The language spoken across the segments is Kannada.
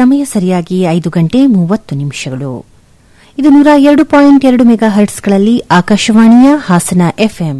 ಸಮಯ ಸರಿಯಾಗಿ ಐದು ಗಂಟೆ ಮೂವತ್ತು ನಿಮಿಷಗಳು ಇದು ನೂರ ಎರಡು ಪಾಯಿಂಟ್ ಎರಡು ಮೆಗಾ ಹರ್ಟ್ಸ್ಗಳಲ್ಲಿ ಆಕಾಶವಾಣಿಯ ಹಾಸನ ಎಫ್ಎಂ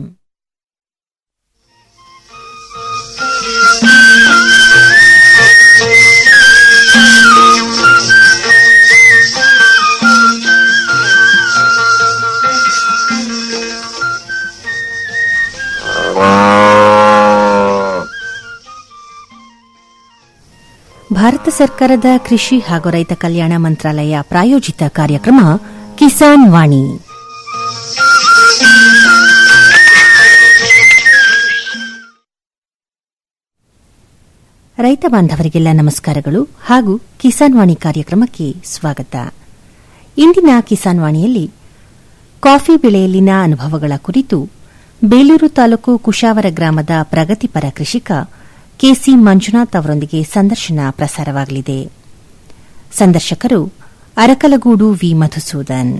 ಭಾರತ ಸರ್ಕಾರದ ಕೃಷಿ ಹಾಗೂ ರೈತ ಕಲ್ಯಾಣ ಮಂತ್ರಾಲಯ ಪ್ರಾಯೋಜಿತ ಕಾರ್ಯಕ್ರಮ ಕಿಸಾನ್ ವಾಣಿ ರೈತ ಬಾಂಧವರಿಗೆಲ್ಲ ನಮಸ್ಕಾರಗಳು ಹಾಗೂ ಕಿಸಾನ್ ವಾಣಿ ಕಾರ್ಯಕ್ರಮಕ್ಕೆ ಸ್ವಾಗತ ಇಂದಿನ ಕಿಸಾನ್ ವಾಣಿಯಲ್ಲಿ ಕಾಫಿ ಬೆಳೆಯಲ್ಲಿನ ಅನುಭವಗಳ ಕುರಿತು ಬೇಲೂರು ತಾಲೂಕು ಕುಶಾವರ ಗ್ರಾಮದ ಪ್ರಗತಿಪರ ಕೃಷಿಕ ಕೆಸಿ ಮಂಜುನಾಥ್ ಅವರೊಂದಿಗೆ ಸಂದರ್ಶನ ಪ್ರಸಾರವಾಗಲಿದೆ ಸಂದರ್ಶಕರು ಅರಕಲಗೂಡು ವಿ ಮಧುಸೂದನ್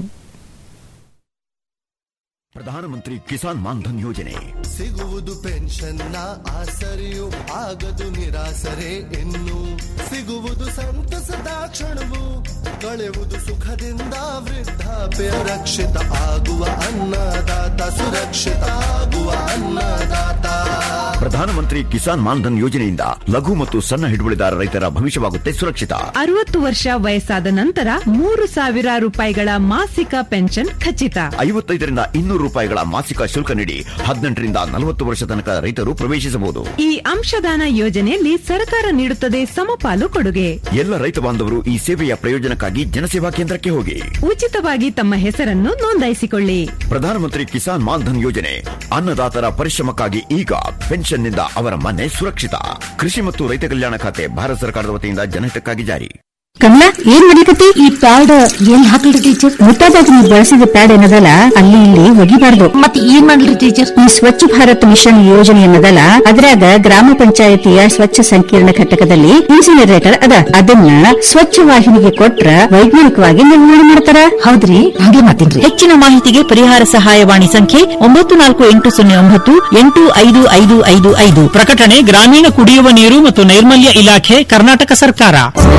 ಪ್ರಧಾನಮಂತ್ರಿ ಕಿಸಾನ್ ಮಾನ್ಧನ್ ಯೋಜನೆ ಸಿಗುವುದು ಪೆನ್ಷನ್ನ ಆಸರೆಯು ಆಗದು ನಿರಾಸರೆ ಇನ್ನು ಸಿಗುವುದು ಸಂತಸದ ಕ್ಷಣವು ಕಳೆಯುವುದು ಸುಖದಿಂದ ವೃದ್ಧಾಪ್ಯ ರಕ್ಷಿತ ಆಗುವ ಅನ್ನದಾತ ಸುರಕ್ಷಿತ ಆಗುವ ಅನ್ನದಾತ ಪ್ರಧಾನಮಂತ್ರಿ ಕಿಸಾನ್ ಮಾನ್ಧನ್ ಯೋಜನೆಯಿಂದ ಲಘು ಮತ್ತು ಸಣ್ಣ ಹಿಡುವಳಿದಾರ ರೈತರ ಭವಿಷ್ಯವಾಗುತ್ತೆ ಸುರಕ್ಷಿತ ಅರವತ್ತು ವರ್ಷ ವಯಸ್ಸಾದ ನಂತರ ಮೂರು ಸಾವಿರ ರೂಪಾಯಿಗಳ ಮಾಸಿಕ ಪೆನ್ಷನ್ ಖಚಿತ ಐವತ್ತೈದರಿಂದ ಇನ್ನೂರು ರೂಪಾಯಿಗಳ ಮಾಸಿಕ ಶುಲ್ಕ ನೀಡಿ ಹದಿನೆಂಟರಿಂದ ನಲವತ್ತು ವರ್ಷ ತನಕ ರೈತರು ಪ್ರವೇಶಿಸಬಹುದು ಈ ಅಂಶದಾನ ಯೋಜನೆಯಲ್ಲಿ ಸರ್ಕಾರ ನೀಡುತ್ತದೆ ಸಮಪಾಲು ಕೊಡುಗೆ ಎಲ್ಲ ರೈತ ಬಾಂಧವರು ಈ ಸೇವೆಯ ಪ್ರಯೋಜನಕ್ಕಾಗಿ ಜನಸೇವಾ ಕೇಂದ್ರಕ್ಕೆ ಹೋಗಿ ಉಚಿತವಾಗಿ ತಮ್ಮ ಹೆಸರನ್ನು ನೋಂದಾಯಿಸಿಕೊಳ್ಳಿ ಪ್ರಧಾನಮಂತ್ರಿ ಕಿಸಾನ್ ಮಾನ್ಧನ್ ಯೋಜನೆ ಅನ್ನದಾತರ ಪರಿಶ್ರಮಕ್ಕಾಗಿ ಈಗ ಪೆನ್ಷನ್ನಿಂದ ಅವರ ಮನೆ ಸುರಕ್ಷಿತ ಕೃಷಿ ಮತ್ತು ರೈತ ಕಲ್ಯಾಣ ಖಾತೆ ಭಾರತ ಸರ್ಕಾರದ ವತಿಯಿಂದ ಜನಹಿತಕ್ಕಾಗಿ ಜಾರಿ ಕಮಲಾ ಏನ್ ಮಾಡಿಕತಿ ಈ ಪ್ಯಾಡ್ ಏನ್ ಹಾಕ್ಲಿ ಟೀಚರ್ ಮುಟ್ಟಾದಾಗ ನೀವು ಬಳಸಿದ ಪ್ಯಾಡ್ ಏನದಲ್ಲ ಅಲ್ಲಿ ಇಲ್ಲಿ ಒಗಿಬಾರ್ದು ಮತ್ತೆ ಏನ್ ಮಾಡ್ಲಿ ಟೀಚರ್ ಈ ಸ್ವಚ್ಛ ಭಾರತ್ ಮಿಷನ್ ಯೋಜನೆ ಏನದಲ್ಲ ಅದ್ರಾಗ ಗ್ರಾಮ ಪಂಚಾಯತಿಯ ಸ್ವಚ್ಛ ಸಂಕೀರ್ಣ ಘಟಕದಲ್ಲಿ ಇನ್ಸಿನರೇಟರ್ ಅದ ಅದನ್ನ ಸ್ವಚ್ಛ ವಾಹಿನಿಗೆ ಕೊಟ್ರ ವೈಜ್ಞಾನಿಕವಾಗಿ ನಿರ್ವಹಣೆ ಮಾಡ್ತಾರ ಹೌದ್ರಿ ಹಾಗೆ ಮಾತಿನ್ರಿ ಹೆಚ್ಚಿನ ಮಾಹಿತಿಗೆ ಪರಿಹಾರ ಸಹಾಯವಾಣಿ ಸಂಖ್ಯೆ ಒಂಬತ್ತು ನಾಲ್ಕು ಎಂಟು ಸೊನ್ನೆ ಒಂಬತ್ತು ಎಂಟು ಐದು ಐದು ಐದು ಐದು ಪ್ರಕಟಣೆ ಗ್ರಾಮೀಣ ಕುಡಿಯುವ ನೀರು ಮತ್ತು ನೈರ್ಮಲ್ಯ ಇಲಾಖೆ ಕರ್ನಾಟಕ ಸರ್ಕಾರ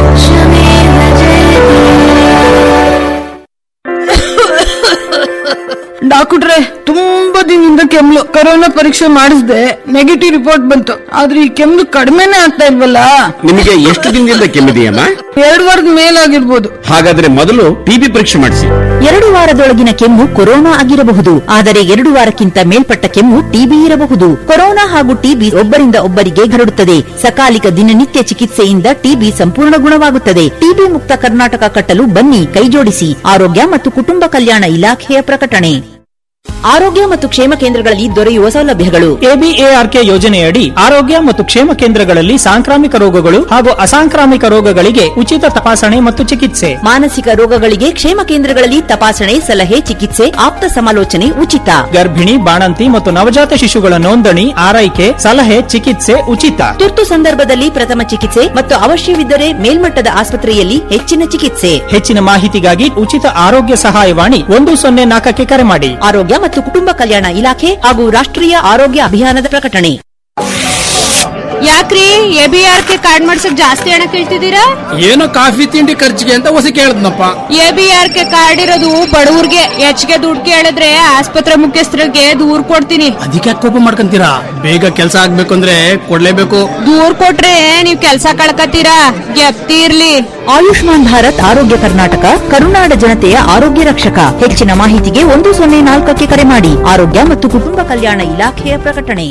ಡಾಕ್ಟ್ರೆ ತುಂಬಾ ದಿನದಿಂದ ಕೆಮ್ಲು ಕೊರೋನಾ ಪರೀಕ್ಷೆ ಮಾಡಿಸ್ದೆ ನೆಗೆಟಿವ್ ರಿಪೋರ್ಟ್ ಬಂತು ಆದ್ರೆ ಈ ಕೆಮ್ಲು ಕಡಿಮೆನೆ ಆಗ್ತಾ ಇಲ್ವಲ್ಲ ನಿಮಗೆ ಎಷ್ಟು ದಿನದಿಂದ ಕೆಮ್ಮಿದೆಯಮ್ಮ ಎರಡು ವಾರದ ಮೇಲಾಗಿರ್ಬೋದು ಹಾಗಾದ್ರೆ ಮೊದಲು ಟಿಬಿ ಪರೀಕ್ಷೆ ಮಾಡಿಸಿ ಎರಡು ವಾರದೊಳಗಿನ ಕೆಮ್ಮು ಕೊರೋನಾ ಆಗಿರಬಹುದು ಆದರೆ ಎರಡು ವಾರಕ್ಕಿಂತ ಮೇಲ್ಪಟ್ಟ ಕೆಮ್ಮು ಟಿಬಿ ಇರಬಹುದು ಕೊರೋನಾ ಹಾಗೂ ಟಿಬಿ ಒಬ್ಬರಿಂದ ಒಬ್ಬರಿಗೆ ಹರಡುತ್ತದೆ ಸಕಾಲಿಕ ದಿನನಿತ್ಯ ಚಿಕಿತ್ಸೆಯಿಂದ ಟಿಬಿ ಸಂಪೂರ್ಣ ಗುಣವಾಗುತ್ತದೆ ಟಿಬಿ ಮುಕ್ತ ಕರ್ನಾಟಕ ಕಟ್ಟಲು ಬನ್ನಿ ಕೈಜೋಡಿಸಿ ಆರೋಗ್ಯ ಮತ್ತು ಕುಟುಂಬ ಕಲ್ಯಾಣ ಇಲಾಖೆಯ ಪ್ರಕಟಣೆ ಆರೋಗ್ಯ ಮತ್ತು ಕ್ಷೇಮ ಕೇಂದ್ರಗಳಲ್ಲಿ ದೊರೆಯುವ ಸೌಲಭ್ಯಗಳು ಎಬಿಎಆರ್ಕೆ ಯೋಜನೆಯಡಿ ಆರೋಗ್ಯ ಮತ್ತು ಕ್ಷೇಮ ಕೇಂದ್ರಗಳಲ್ಲಿ ಸಾಂಕ್ರಾಮಿಕ ರೋಗಗಳು ಹಾಗೂ ಅಸಾಂಕ್ರಾಮಿಕ ರೋಗಗಳಿಗೆ ಉಚಿತ ತಪಾಸಣೆ ಮತ್ತು ಚಿಕಿತ್ಸೆ ಮಾನಸಿಕ ರೋಗಗಳಿಗೆ ಕ್ಷೇಮ ಕೇಂದ್ರಗಳಲ್ಲಿ ತಪಾಸಣೆ ಸಲಹೆ ಚಿಕಿತ್ಸೆ ಆಪ್ತ ಸಮಾಲೋಚನೆ ಉಚಿತ ಗರ್ಭಿಣಿ ಬಾಣಂತಿ ಮತ್ತು ನವಜಾತ ಶಿಶುಗಳ ನೋಂದಣಿ ಆರೈಕೆ ಸಲಹೆ ಚಿಕಿತ್ಸೆ ಉಚಿತ ತುರ್ತು ಸಂದರ್ಭದಲ್ಲಿ ಪ್ರಥಮ ಚಿಕಿತ್ಸೆ ಮತ್ತು ಅವಶ್ಯವಿದ್ದರೆ ಮೇಲ್ಮಟ್ಟದ ಆಸ್ಪತ್ರೆಯಲ್ಲಿ ಹೆಚ್ಚಿನ ಚಿಕಿತ್ಸೆ ಹೆಚ್ಚಿನ ಮಾಹಿತಿಗಾಗಿ ಉಚಿತ ಆರೋಗ್ಯ ಸಹಾಯವಾಣಿ ಒಂದು ಸೊನ್ನೆ ನಾಲ್ಕಕ್ಕೆ ಕರೆ ಮಾಡಿ ಆರೋಗ್ಯ ಮತ್ತು ಕುಟುಂಬ ಕಲ್ಯಾಣ ಇಲಾಖೆ ಹಾಗೂ ರಾಷ್ಟ್ರೀಯ ಆರೋಗ್ಯ ಅಭಿಯಾನದ ಪ್ರಕಟಣೆ ಯಾಕ್ರಿ ಎಬಿಆರ್ ಕೆ ಕಾರ್ಡ್ ಮಾಡ್ಸಕ್ ಜಾಸ್ತಿ ಹಣ ಕೇಳ್ತಿದ್ದೀರಾ ಏನೋ ಕಾಫಿ ತಿಂಡಿ ಖರ್ಚಿಗೆ ಅಂತ ಹೊಸ ಕೇಳದ್ನಪ್ಪ ಎಬಿಆರ್ ಕೆ ಕಾರ್ಡ್ ಇರೋದು ಬಡವ್ರಿಗೆ ಹೆಚ್ಚಿಗೆ ದುಡ್ಡು ಕೇಳಿದ್ರೆ ಆಸ್ಪತ್ರೆ ಮುಖ್ಯಸ್ಥರಿಗೆ ದೂರ್ ಕೊಡ್ತೀನಿ ಅದಕ್ಕೆ ಕೋಪ ಮಾಡ್ಕೊಂತೀರಾ ಬೇಗ ಕೆಲಸ ಆಗ್ಬೇಕು ಅಂದ್ರೆ ಕೊಡ್ಲೇಬೇಕು ದೂರ್ ಕೊಟ್ರೆ ನೀವ್ ಕೆಲ್ಸ ಕಳ್ಕತ್ತೀರಾ ಗೆಪ್ತಿ ಇರ್ಲಿ ಆಯುಷ್ಮಾನ್ ಭಾರತ್ ಆರೋಗ್ಯ ಕರ್ನಾಟಕ ಕರುನಾಡ ಜನತೆಯ ಆರೋಗ್ಯ ರಕ್ಷಕ ಹೆಚ್ಚಿನ ಮಾಹಿತಿಗೆ ಒಂದು ಸೊನ್ನೆ ನಾಲ್ಕಕ್ಕೆ ಕರೆ ಮಾಡಿ ಆರೋಗ್ಯ ಮತ್ತು ಕುಟುಂಬ ಕಲ್ಯಾಣ ಇಲಾಖೆಯ ಪ್ರಕಟಣೆ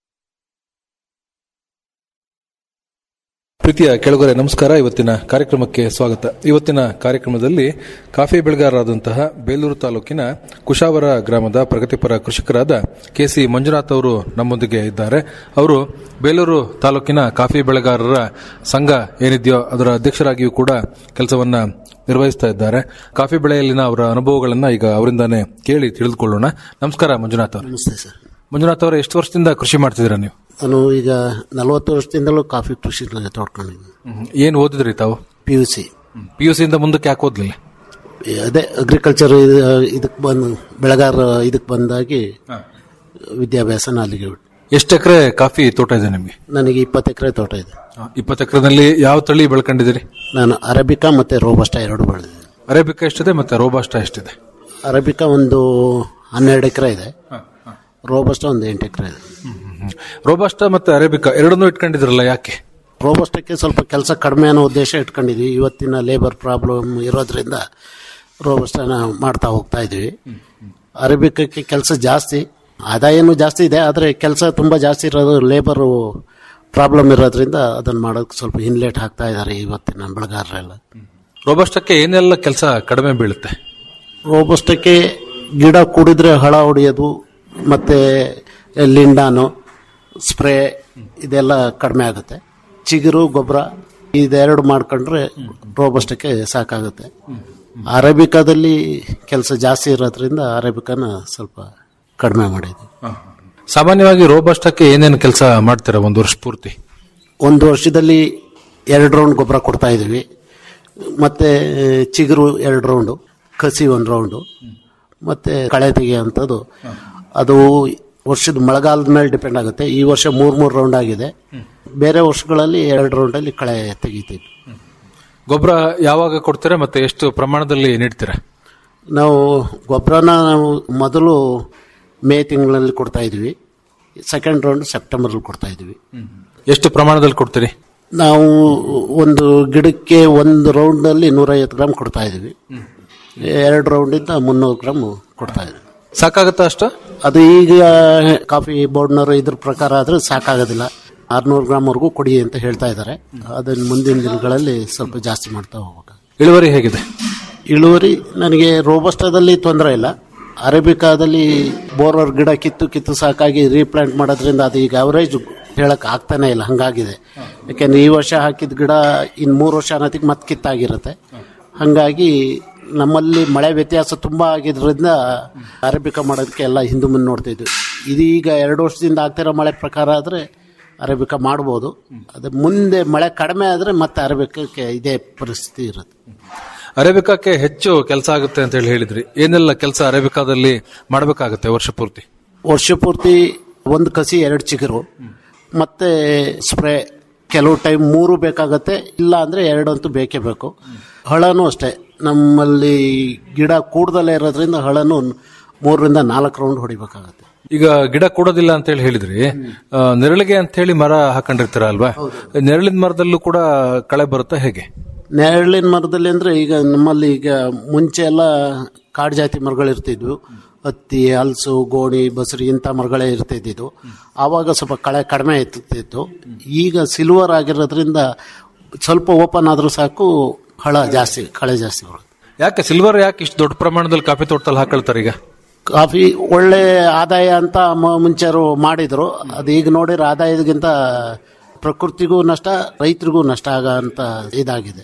ಪ್ರೀತಿಯ ಕೆಳಗರೆ ನಮಸ್ಕಾರ ಇವತ್ತಿನ ಕಾರ್ಯಕ್ರಮಕ್ಕೆ ಸ್ವಾಗತ ಇವತ್ತಿನ ಕಾರ್ಯಕ್ರಮದಲ್ಲಿ ಕಾಫಿ ಬೆಳೆಗಾರರಾದಂತಹ ಬೇಲೂರು ತಾಲೂಕಿನ ಕುಶಾವರ ಗ್ರಾಮದ ಪ್ರಗತಿಪರ ಕೃಷಿಕರಾದ ಕೆಸಿ ಮಂಜುನಾಥ್ ಅವರು ನಮ್ಮೊಂದಿಗೆ ಇದ್ದಾರೆ ಅವರು ಬೇಲೂರು ತಾಲೂಕಿನ ಕಾಫಿ ಬೆಳೆಗಾರರ ಸಂಘ ಏನಿದೆಯೋ ಅದರ ಅಧ್ಯಕ್ಷರಾಗಿಯೂ ಕೂಡ ಕೆಲಸವನ್ನ ನಿರ್ವಹಿಸ್ತಾ ಇದ್ದಾರೆ ಕಾಫಿ ಬೆಳೆಯಲ್ಲಿನ ಅವರ ಅನುಭವಗಳನ್ನ ಈಗ ಅವರಿಂದಾನೇ ಕೇಳಿ ತಿಳಿದುಕೊಳ್ಳೋಣ ನಮಸ್ಕಾರ ಮಂಜುನಾಥ್ ಅವರು ನಮಸ್ತೆ ಸರ್ ಮಂಜುನಾಥ್ ಅವರು ಎಷ್ಟು ವರ್ಷದಿಂದ ಕೃಷಿ ಮಾಡ್ತಿದ್ದೀರಾ ನೀವು ನಾನು ಈಗ ನಲವತ್ತು ವರ್ಷದಿಂದಲೂ ಕಾಫಿ ಕೃಷಿ ತೋಡ್ಕೊಂಡಿದ್ದೀನಿ ಏನ್ ಓದಿದ್ರಿ ತಾವು P U C P U ಸಿಯಿಂದ ಮುಂದಕ್ಕೆ ಯಾಕೆ ಓದ್ಲಿಲ್ಲ ಅದೇ ಅಗ್ರಿಕಲ್ಚರ್ ಇದಕ್ಕೆ ಬಂದು ಬೆಳೆಗಾರ ಇದಕ್ಕೆ ಬಂದಾಗಿ ವಿದ್ಯಾಭ್ಯಾಸನ ಅಲ್ಲಿಗೆ ಬಿಟ್ಟು ಎಷ್ಟು ಎಕರೆ ಕಾಫಿ ತೋಟ ಇದೆ ನಿಮಗೆ ನನಗೆ ಇಪ್ಪತ್ತು ಎಕರೆ ತೋಟ ಇದೆ ಇಪ್ಪತ್ತು ಎಕರೆನಲ್ಲಿ ಯಾವ ತಳಿ ಬೆಳ್ಕೊಂಡಿದ್ದೀರಿ ನಾನು ಅರಬಿಕಾ ಮತ್ತೆ ರೋಬಸ್ಟ ಎರಡು ಬೆಳೆದಿದ್ದೀನಿ ಅರೇಬಿಕಾ ಎಷ್ಟಿದೆ ಮತ್ತೆ ರೋಬಾಸ್ಟ ಎಷ್ಟಿದೆ ಅರಬಿಕಾ ಒಂದು ಹನ್ನೆರಡು ಎಕರೆ ಇದೆ ರೋಬಸ್ಟ ಒಂದು ಎಂಟು ಎಕರೆ ಇದೆ ರೋಬಾಸ್ಟ ಮತ್ತೆ ಅರೇಬಿಕಾ ಎರಡನ್ನೂ ಇಟ್ಕೊಂಡಿದ್ರಲ್ಲ ಯಾಕೆ ರೋಬಸ್ಟಕ್ಕೆ ಸ್ವಲ್ಪ ಕೆಲಸ ಕಡಿಮೆ ಅನ್ನೋ ಉದ್ದೇಶ ಇಟ್ಕೊಂಡಿದ್ವಿ ಇವತ್ತಿನ ಲೇಬರ್ ಪ್ರಾಬ್ಲಮ್ ಇರೋದ್ರಿಂದ ರೋಬಸ್ಟನ ಮಾಡ್ತಾ ಹೋಗ್ತಾ ಇದ್ವಿ ಅರೇಬಿಕಕ್ಕೆ ಕೆಲಸ ಜಾಸ್ತಿ ಆದಾಯನೂ ಜಾಸ್ತಿ ಇದೆ ಆದರೆ ಕೆಲಸ ತುಂಬ ಜಾಸ್ತಿ ಇರೋದು ಲೇಬರು ಪ್ರಾಬ್ಲಮ್ ಇರೋದ್ರಿಂದ ಅದನ್ನು ಮಾಡೋಕ್ಕೆ ಸ್ವಲ್ಪ ಹಿನ್ಲೇಟ್ ಹಾಕ್ತಾ ಇದ್ದಾರೆ ಇವತ್ತಿನ ಬೆಳೆಗಾರರೆಲ್ಲ ರೋಬಾಸ್ಟಕ್ಕೆ ಏನೆಲ್ಲ ಕೆಲಸ ಕಡಿಮೆ ಬೀಳುತ್ತೆ ರೋಬಸ್ಟಕ್ಕೆ ಗಿಡ ಕುಡಿದ್ರೆ ಹಳ ಹೊಡೆಯೋದು ಮತ್ತೆ ಲಿಂಡಾನು ಸ್ಪ್ರೇ ಇದೆಲ್ಲ ಕಡಿಮೆ ಆಗುತ್ತೆ ಚಿಗುರು ಗೊಬ್ಬರ ಇದೆರಡು ಮಾಡ್ಕೊಂಡ್ರೆ ರೋಬಸ್ಟಕ್ಕೆ ಸಾಕಾಗುತ್ತೆ ಅರೇಬಿಕಾದಲ್ಲಿ ಕೆಲಸ ಜಾಸ್ತಿ ಇರೋದ್ರಿಂದ ಅರೇಬಿಕಾನ ಸ್ವಲ್ಪ ಕಡಿಮೆ ಮಾಡಿದ್ವಿ ಸಾಮಾನ್ಯವಾಗಿ ರೋಬಾಸ್ಟಕ್ಕೆ ಏನೇನು ಕೆಲಸ ಮಾಡ್ತೀರಾ ಒಂದು ವರ್ಷ ಪೂರ್ತಿ ಒಂದು ವರ್ಷದಲ್ಲಿ ಎರಡು ರೌಂಡ್ ಗೊಬ್ಬರ ಕೊಡ್ತಾ ಇದ್ದೀವಿ ಮತ್ತೆ ಚಿಗುರು ಎರಡು ರೌಂಡು ಕಸಿ ಒಂದು ರೌಂಡು ಮತ್ತೆ ಕಳೆ ತೆಗೆಯುವಂಥದ್ದು ಅದು ವರ್ಷದ ಮಳೆಗಾಲದ ಮೇಲೆ ಡಿಪೆಂಡ್ ಆಗುತ್ತೆ ಈ ವರ್ಷ ಮೂರು ಮೂರು ರೌಂಡ್ ಆಗಿದೆ ಬೇರೆ ವರ್ಷಗಳಲ್ಲಿ ಎರಡು ರೌಂಡಲ್ಲಿ ಕಳೆ ತೆಗಿತೀವಿ ಗೊಬ್ಬರ ಯಾವಾಗ ಕೊಡ್ತೀರಾ ಮತ್ತೆ ಎಷ್ಟು ಪ್ರಮಾಣದಲ್ಲಿ ನೀಡ್ತೀರಾ ನಾವು ಗೊಬ್ಬರನ ನಾವು ಮೊದಲು ಮೇ ತಿಂಗಳಲ್ಲಿ ಕೊಡ್ತಾ ಇದ್ವಿ ಸೆಕೆಂಡ್ ರೌಂಡ್ ಸೆಪ್ಟೆಂಬರಲ್ಲಿ ಕೊಡ್ತಾ ಇದ್ವಿ ಎಷ್ಟು ಪ್ರಮಾಣದಲ್ಲಿ ಕೊಡ್ತೀರಿ ನಾವು ಒಂದು ಗಿಡಕ್ಕೆ ಒಂದು ರೌಂಡಲ್ಲಿ ನೂರೈವತ್ತು ಗ್ರಾಮ್ ಕೊಡ್ತಾ ಇದ್ವಿ ಎರಡು ರೌಂಡಿಂದ ಮುನ್ನೂರು ಗ್ರಾಮ್ ಕೊಡ್ತಾ ಇದ್ವಿ ಸಾಕಾಗತ್ತಾ ಅಷ್ಟ ಅದು ಈಗ ಕಾಫಿ ಬೋರ್ಡ್ನವರು ಇದ್ರ ಪ್ರಕಾರ ಆದ್ರೆ ಸಾಕಾಗೋದಿಲ್ಲ ಆರ್ನೂರು ಗ್ರಾಮ್ವರೆಗೂ ಕೊಡಿ ಅಂತ ಹೇಳ್ತಾ ಇದ್ದಾರೆ ಅದನ್ನ ಮುಂದಿನ ದಿನಗಳಲ್ಲಿ ಸ್ವಲ್ಪ ಜಾಸ್ತಿ ಮಾಡ್ತಾ ಹೋಗ್ಬೇಕು ಇಳುವರಿ ಹೇಗಿದೆ ಇಳುವರಿ ನನಗೆ ರೋಬಸ್ಟಾದಲ್ಲಿ ತೊಂದರೆ ಇಲ್ಲ ಅರೇಬಿಕಾದಲ್ಲಿ ಬೋರ್ವರ್ ಗಿಡ ಕಿತ್ತು ಕಿತ್ತು ಸಾಕಾಗಿ ರೀಪ್ಲಾಂಟ್ ಮಾಡೋದ್ರಿಂದ ಅದು ಈಗ ಅವರೇಜ್ ಹೇಳಕ್ ಆಗ್ತಾನೆ ಇಲ್ಲ ಹಂಗಾಗಿದೆ ಯಾಕೆಂದ್ರೆ ಈ ವರ್ಷ ಹಾಕಿದ ಗಿಡ ಇನ್ ಮೂರು ವರ್ಷ ಅನ್ನೋದಕ್ಕೆ ಮತ್ತೆ ಕಿತ್ತಾಗಿರುತ್ತೆ ಹಂಗಾಗಿ ನಮ್ಮಲ್ಲಿ ಮಳೆ ವ್ಯತ್ಯಾಸ ತುಂಬಾ ಆಗಿದ್ರಿಂದ ಅರೇಬಿಕಾ ಮಾಡೋದಕ್ಕೆ ಎಲ್ಲ ಹಿಂದೆ ಮುಂದೆ ನೋಡ್ತಾ ಇದ್ವಿ ಇದೀಗ ಎರಡು ವರ್ಷದಿಂದ ಆಗ್ತಿರೋ ಮಳೆ ಪ್ರಕಾರ ಆದರೆ ಅರೇಬಿಕಾ ಮಾಡ್ಬೋದು ಅದು ಮುಂದೆ ಮಳೆ ಕಡಿಮೆ ಆದರೆ ಮತ್ತೆ ಅರೇಬಿಕಕ್ಕೆ ಇದೇ ಪರಿಸ್ಥಿತಿ ಇರುತ್ತೆ ಅರೇಬಿಕಾಕ್ಕೆ ಹೆಚ್ಚು ಕೆಲಸ ಆಗುತ್ತೆ ಅಂತ ಹೇಳಿ ಹೇಳಿದ್ರಿ ಏನೆಲ್ಲ ಕೆಲಸ ಅರೇಬಿಕಾದಲ್ಲಿ ಮಾಡಬೇಕಾಗುತ್ತೆ ವರ್ಷ ಪೂರ್ತಿ ವರ್ಷ ಪೂರ್ತಿ ಒಂದು ಕಸಿ ಎರಡು ಚಿಗುರು ಮತ್ತೆ ಸ್ಪ್ರೇ ಕೆಲವು ಟೈಮ್ ಮೂರು ಬೇಕಾಗತ್ತೆ ಇಲ್ಲ ಅಂದ್ರೆ ಎರಡಂತೂ ಬೇಕೇ ಬೇಕು ಹಳನೂ ಅಷ್ಟೇ ನಮ್ಮಲ್ಲಿ ಗಿಡ ಕೂಡ್ದಲ್ಲೇ ಇರೋದ್ರಿಂದ ಹಳನು ಮೂರರಿಂದ ನಾಲ್ಕು ರೌಂಡ್ ಹೊಡಿಬೇಕಾಗತ್ತೆ ಈಗ ಗಿಡ ಕೊಡೋದಿಲ್ಲ ಅಂತ ಹೇಳಿ ಹೇಳಿದ್ರಿ ಆ, ನೆರಳಿಗೆ ಅಂತ ಹೇಳಿ ಮರ ಹಾಕೊಂಡಿರ್ತೀರ ಅಲ್ವಾ ನೆರಳಿನ ಮರದಲ್ಲೂ ಕೂಡ ಕಳೆ ಬರುತ್ತಾ ಹೇಗೆ ನೆರಳಿನ ಮರದಲ್ಲಿ ಅಂದ್ರೆ ಈಗ ನಮ್ಮಲ್ಲಿ ಈಗ ಮುಂಚೆ ಎಲ್ಲ ಕಾಡು ಜಾತಿ ಮರಗಳು ಇರ್ತಿದ್ವು ಹತ್ತಿ ಹಲಸು ಗೋಣಿ ಬಸರಿ ಇಂಥ ಮರಗಳೇ ಇರ್ತಿದ್ದಿದ್ದು ಆವಾಗ ಸ್ವಲ್ಪ ಕಳೆ ಕಡಿಮೆ ಇರ್ತಿತ್ತು ಈಗ ಸಿಲ್ವರ್ ಆಗಿರೋದ್ರಿಂದ ಸ್ವಲ್ಪ ಓಪನ್ ಆದ್ರೂ ಸಾಕು ಹಳ ಜಾಸ್ತಿ ಕಳೆ ಜಾಸ್ತಿ ಬರುತ್ತೆ ಯಾಕೆ ಸಿಲ್ವರ್ ಯಾಕೆ ಇಷ್ಟು ದೊಡ್ಡ ಪ್ರಮಾಣದಲ್ಲಿ ಕಾಫಿ ತೋಟದಲ್ಲಿ ಹಾಕೊಳ್ತಾರೆ ಈಗ ಕಾಫಿ ಒಳ್ಳೆ ಆದಾಯ ಅಂತ ಮ- ಮುಂಚೆರು ಮಾಡಿದ್ರು ಅದು ಈಗ ನೋಡಿದ್ರೆ ಆದಾಯದಕ್ಕಿಂತ ಪ್ರಕೃತಿಗೂ ನಷ್ಟ ರೈತರಿಗೂ ನಷ್ಟ ಆಗ ಅಂತ ಇದಾಗಿದೆ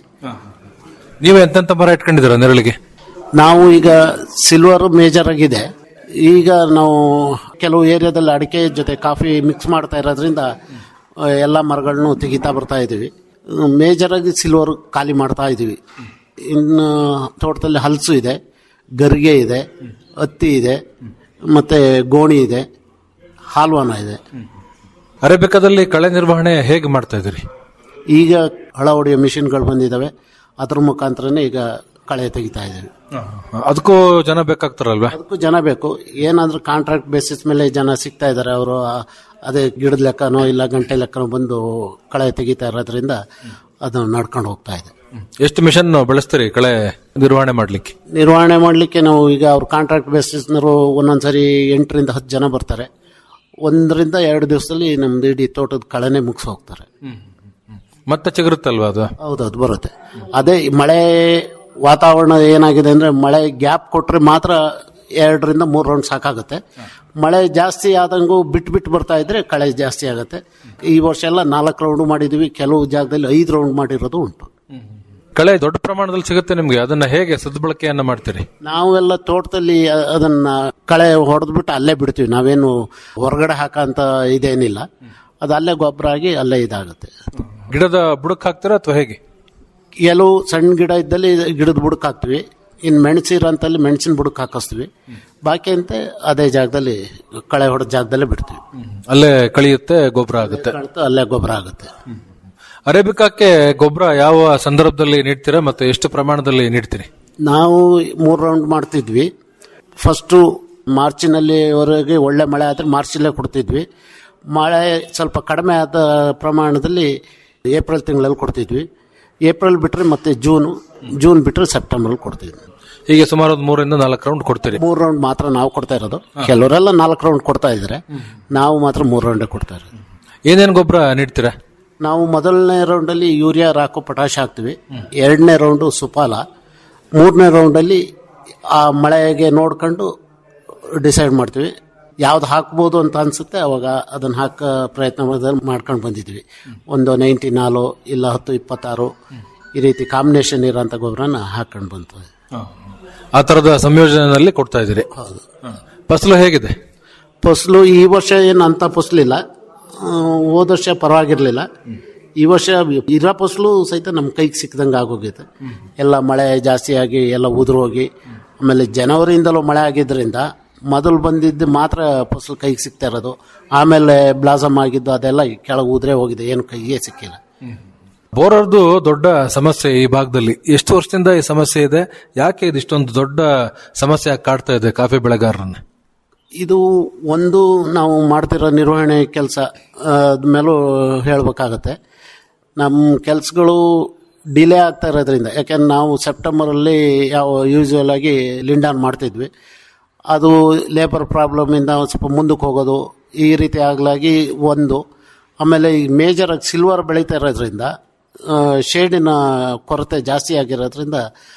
ನೀವೇ ಎಂತೆಂತ ಮರ ಇಟ್ಕೊಂಡಿದ್ದೀರಾ ನೆರಳಿಗೆ ನಾವು ಈಗ ಸಿಲ್ವರ್ ಮೇಜರ್ ಆಗಿದೆ ಈಗ ನಾವು ಕೆಲವು ಏರಿಯಾದಲ್ಲಿ ಅಡಿಕೆ ಜೊತೆ ಕಾಫಿ ಮಿಕ್ಸ್ ಮಾಡ್ತಾ ಇರೋದ್ರಿಂದ ಆ, ಎಲ್ಲ ಮರಗಳನ್ನು ತೆಗಿತಾ ಬರ್ತಾ ಇದ್ದೀವಿ ಮೇಜರ್ ಆಗಿ ಸಿಲ್ವರ್ ಖಾಲಿ ಮಾಡ್ತಾ ಇದ್ದೀವಿ ಇನ್ನು ತೋಟದಲ್ಲಿ ಹಲಸು ಇದೆ ಗರಿಗೆ ಇದೆ ಹತ್ತಿ ಇದೆ ಮತ್ತೆ ಗೋಣಿ ಇದೆ ಹಾಲ್ವಾನ ಇದೆ ಅರೇಬಿಕಾದಲ್ಲಿ ಕಳೆ ನಿರ್ವಹಣೆ ಹೇಗೆ ಮಾಡ್ತಾ ಇದ್ದೀರಿ ಈಗ ಹಳ ಹೊಡೆಯೋ ಮಿಷಿನ್ಗಳು ಬಂದಿದ್ದಾವೆ ಅದ್ರ ಮುಖಾಂತರನೇ ಈಗ ಕಳೆ ತೆಗಿತಾ ಇದ್ದೀವಿ ಅದಕ್ಕೂ ಜನ ಬೇಕಾಗ್ತಾರಲ್ವಾ ಅದಕ್ಕೂ ಜನ ಬೇಕು ಏನಾದ್ರೂ ಕಾಂಟ್ರಾಕ್ಟ್ ಬೇಸಿಸ್ ಮೇಲೆ ಜನ ಸಿಗ್ತಾ ಇದ್ದಾರೆ ಅವರು ಅದೇ ಗಿಡದ ಲೆಕ್ಕನೋ ಇಲ್ಲ ಗಂಟೆ ಲೆಕ್ಕನೋ ಬಂದು ಕಳೆ ತೆಗಿತಾ ಇರೋದ್ರಿಂದ ಅದು ನಡ್ಕೊಂಡು ಹೋಗ್ತಾ ಇದೆ ಎಷ್ಟು ಮಿಷನ್ ಬಳಸ್ತೀರಿ ಕಳೆ ನಿರ್ವಹಣೆ ಮಾಡ್ಲಿಕ್ಕೆ ನಿರ್ವಹಣೆ ಮಾಡಲಿಕ್ಕೆ ನಾವು ಈಗ ಅವ್ರ ಕಾಂಟ್ರಾಕ್ಟ್ ಬೇಸಿಸ್ನವರು ಒಂದೊಂದ್ಸರಿ ಎಂಟರಿಂದ ಹತ್ತು ಜನ ಬರ್ತಾರೆ ಒಂದರಿಂದ ಎರಡು ದಿವಸದಲ್ಲಿ ನಮ್ದು ಇಡೀ ತೋಟದ ಕಳೆನೆ ಮುಗಿಸ್ ಹೋಗ್ತಾರೆ ಮತ್ತೆ ಚಿಗುರುತ್ತಲ್ವಾ ಅದು ಹೌದೌದು ಬರುತ್ತೆ ಅದೇ ಈ ಮಳೆ ವಾತಾವರಣ ಏನಾಗಿದೆ ಅಂದ್ರೆ ಮಳೆ ಗ್ಯಾಪ್ ಕೊಟ್ರೆ ಮಾತ್ರ ಎರಡರಿಂದ ಮೂರು ರೌಂಡ್ ಸಾಕಾಗುತ್ತೆ ಮಳೆ ಜಾಸ್ತಿ ಆದಂಗೂ ಬಿಟ್ಟು ಬಿಟ್ಟು ಬರ್ತಾ ಇದ್ರೆ ಕಳೆ ಜಾಸ್ತಿ ಆಗುತ್ತೆ ಈ ವರ್ಷ ಎಲ್ಲ ನಾಲ್ಕು ರೌಂಡ್ ಮಾಡಿದೀವಿ ಕೆಲವು ಜಾಗದಲ್ಲಿ ಐದು ರೌಂಡ್ ಮಾಡಿರೋದು ಉಂಟು ಕಳೆ ದೊಡ್ಡ ಪ್ರಮಾಣದಲ್ಲಿ ಸಿಗುತ್ತೆ ನಿಮ್ಗೆ ಅದನ್ನ ಹೇಗೆ ಸದ್ಬಳಕೆಯನ್ನ ಮಾಡ್ತೀರಿ ನಾವೆಲ್ಲ ತೋಟದಲ್ಲಿ ಅ- ಅದನ್ನ ಕಳೆ ಹೊಡೆದ್ಬಿಟ್ಟು ಅಲ್ಲೇ ಬಿಡ್ತೀವಿ ನಾವೇನು ಹೊರಗಡೆ ಹಾಕಂತ ಇದೇನಿಲ್ಲ ಅದು ಅಲ್ಲೇ ಗೊಬ್ಬರ ಆಗಿ ಅಲ್ಲೇ ಇದಾಗುತ್ತೆ ಗಿಡದ ಬುಡಕ್ ಹಾಕ್ತೀರಾ ಅಥವಾ ಹೇಗೆ ಕೆಲವು ಸಣ್ಣ ಗಿಡ ಇದ್ದಲ್ಲಿ ಗಿಡದ ಬುಡಕ್ ಹಾಕ್ತಿವಿ ಇನ್ನು ಮೆಣಸಿರೋಂತಲ್ಲಿ ಮೆಣಸಿನ ಬುಡಕ್ಕೆ ಹಾಕಿಸ್ತೀವಿ ಬಾಕಿ ಅಂತ ಅದೇ ಜಾಗದಲ್ಲಿ ಕಳೆ ಹೊಡೆದ ಜಾಗದಲ್ಲೇ ಬಿಡ್ತೀವಿ ಅಲ್ಲೇ ಕಳಿಯುತ್ತೆ ಗೊಬ್ಬರ ಆಗುತ್ತೆ ಕಳ್ತು ಅಲ್ಲೇ ಗೊಬ್ಬರ ಆಗುತ್ತೆ ಅರೇಬಿಕಾಕ್ಕೆ ಗೊಬ್ಬರ ಯಾವ ಸಂದರ್ಭದಲ್ಲಿ ನೀಡ್ತೀರಾ ಮತ್ತು ಎಷ್ಟು ಪ್ರಮಾಣದಲ್ಲಿ ನೀಡ್ತೀರಿ ನಾವು ಮೂರು ರೌಂಡ್ ಮಾಡ್ತಿದ್ವಿ ಫಸ್ಟು ಮಾರ್ಚಿನಲ್ಲಿವರೆಗೆ ಒಳ್ಳೆ ಮಳೆ ಆದರೆ ಮಾರ್ಚಲ್ಲೇ ಕೊಡ್ತಿದ್ವಿ ಮಳೆ ಸ್ವಲ್ಪ ಕಡಿಮೆ ಆದ ಪ್ರಮಾಣದಲ್ಲಿ ಏಪ್ರಿಲ್ ತಿಂಗಳಲ್ಲಿ ಕೊಡ್ತಿದ್ವಿ ಏಪ್ರಿಲ್ ಬಿಟ್ಟರೆ ಮತ್ತೆ ಜೂನು ಜೂನ್ ಬಿಟ್ಟರೆ ಸೆಪ್ಟೆಂಬರ್ ಕೊಡ್ತಿದ್ವಿ ಹೀಗೆ ಸುಮಾರು ಒಂದು ಮೂರರಿಂದ ನಾಲ್ಕು ರೌಂಡ್ ಕೊಡ್ತೀರಿ ಮೂರು ರೌಂಡ್ ಮಾತ್ರ ನಾವು ಕೊಡ್ತಾ ಇರೋದು ಕೆಲವರೆಲ್ಲ ನಾಲ್ಕು ರೌಂಡ್ ಕೊಡ್ತಾ ಇದ್ದಾರೆ ನಾವು ಮಾತ್ರ ಮೂರು ರೌಂಡೇ ಕೊಡ್ತಾ ಇರೋದು ಏನೇನು ಗೊಬ್ಬರ ನೀಡ್ತೀರಾ ನಾವು ಮೊದಲನೇ ರೌಂಡಲ್ಲಿ ಯೂರಿಯಾ ರಾಕು ಪೊಟಾಶ್ ಹಾಕ್ತಿವಿ ಎರಡನೇ ರೌಂಡು ಸುಫಾಲ ಮೂರನೇ ರೌಂಡಲ್ಲಿ ಆ ಮಳೆಗೆ ನೋಡ್ಕೊಂಡು ಡಿಸೈಡ್ ಮಾಡ್ತೀವಿ ಯಾವ್ದು ಹಾಕ್ಬೋದು ಅಂತ ಅನ್ಸುತ್ತೆ ಅವಾಗ ಅದನ್ನ ಹಾಕ ಪ್ರಯತ್ನ ಮಾಡೋದ್- ಮಾಡ್ಕೊಂಡು ಬಂದಿದ್ವಿ ಒಂದು ನೈಂಟಿ ನಾಲು ಇಲ್ಲ ಹತ್ತು ಇಪ್ಪತ್ತಾರು ಈ ರೀತಿ ಕಾಂಬಿನೇಷನ್ ಇರೋಂಥ ಗೊಬ್ಬರನ ಹಾಕೊಂಡು ಬಂತು ಆ ತರದ ಸಂಯೋಜನೆಯಲ್ಲಿ ಕೊಡ್ತಾ ಇದ್ದೀರಿ ಫಸಲು ಹೇಗಿದೆ ಫಸಲು ಈ ವರ್ಷ ಏನು ಅಂತ ಫಸಲಿಲ್ಲ ಆ, ಹೋದ ವರ್ಷ ಪರವಾಗಿರ್ಲಿಲ್ಲ ಈ ವರ್ಷ ಇರೋ ಫಸಲು ಸಹಿತ ನಮ್ಮ ಕೈಗೆ ಸಿಕ್ಕದಂಗೆ ಆಗೋಗೈತೆ ಎಲ್ಲ ಮಳೆ ಜಾಸ್ತಿ ಆಗಿ ಎಲ್ಲ ಉದುರು ಹೋಗಿ ಆಮೇಲೆ ಜನವರಿಯಿಂದಲೂ ಮಳೆ ಆಗಿದ್ದರಿಂದ ಮೊದಲು ಬಂದಿದ್ದು ಮಾತ್ರ ಫಸಲು ಕೈಗೆ ಸಿಗ್ತಾ ಇರೋದು ಆಮೇಲೆ ಬ್ಲಾಸಮ್ ಆಗಿದ್ದು ಅದೆಲ್ಲ ಕೆಳಗೆ ಉದುರೇ ಹೋಗಿದೆ ಏನು ಕೈಗೆ ಸಿಕ್ಕಿಲ್ಲ ಬೋರರ್ದು ದೊಡ್ಡ ಸಮಸ್ಯೆ ಈ ಭಾಗದಲ್ಲಿ ಎಷ್ಟು ವರ್ಷದಿಂದ ಈ ಸಮಸ್ಯೆ ಇದೆ ಯಾಕೆ ಇದು ಇಷ್ಟೊಂದು ದೊಡ್ಡ ಸಮಸ್ಯೆ ಆಗಿ ಕಾಡ್ತಾ ಇದೆ ಕಾಫಿ ಬೆಳೆಗಾರರನ್ನ ಇದು ಒಂದು ನಾವು ಮಾಡ್ತಿರೋ ನಿರ್ವಹಣೆ ಕೆಲಸ ಮೇಲೂ ಹೇಳಬೇಕಾಗತ್ತೆ ನಮ್ಮ ಕೆಲಸಗಳು ಡಿಲೇ ಆಗ್ತಾ ಇರೋದ್ರಿಂದ ಯಾಕೆಂದ್ರೆ ನಾವು ಸೆಪ್ಟೆಂಬರಲ್ಲಿ ಯಾವ ಯೂಶುವಲ್ ಆಗಿ ಲಿಂಡಾನ್ ಮಾಡ್ತಿದ್ವಿ ಅದು ಲೇಬರ್ ಪ್ರಾಬ್ಲಮಿಂದ ಒಂದು ಸ್ವಲ್ಪ ಮುಂದಕ್ಕೆ ಹೋಗೋದು ಈ ರೀತಿ ಆಗಲಾಗಿ ಒಂದು ಆಮೇಲೆ ಈ ಮೇಜರಾಗಿ ಸಿಲ್ವರ್ ಬೆಳೀತಾ ಇರೋದ್ರಿಂದ ಶೇಡಿನ ಕೊರತೆ ಜಾಸ್ತಿ ಆಗಿರೋದ್ರಿಂದ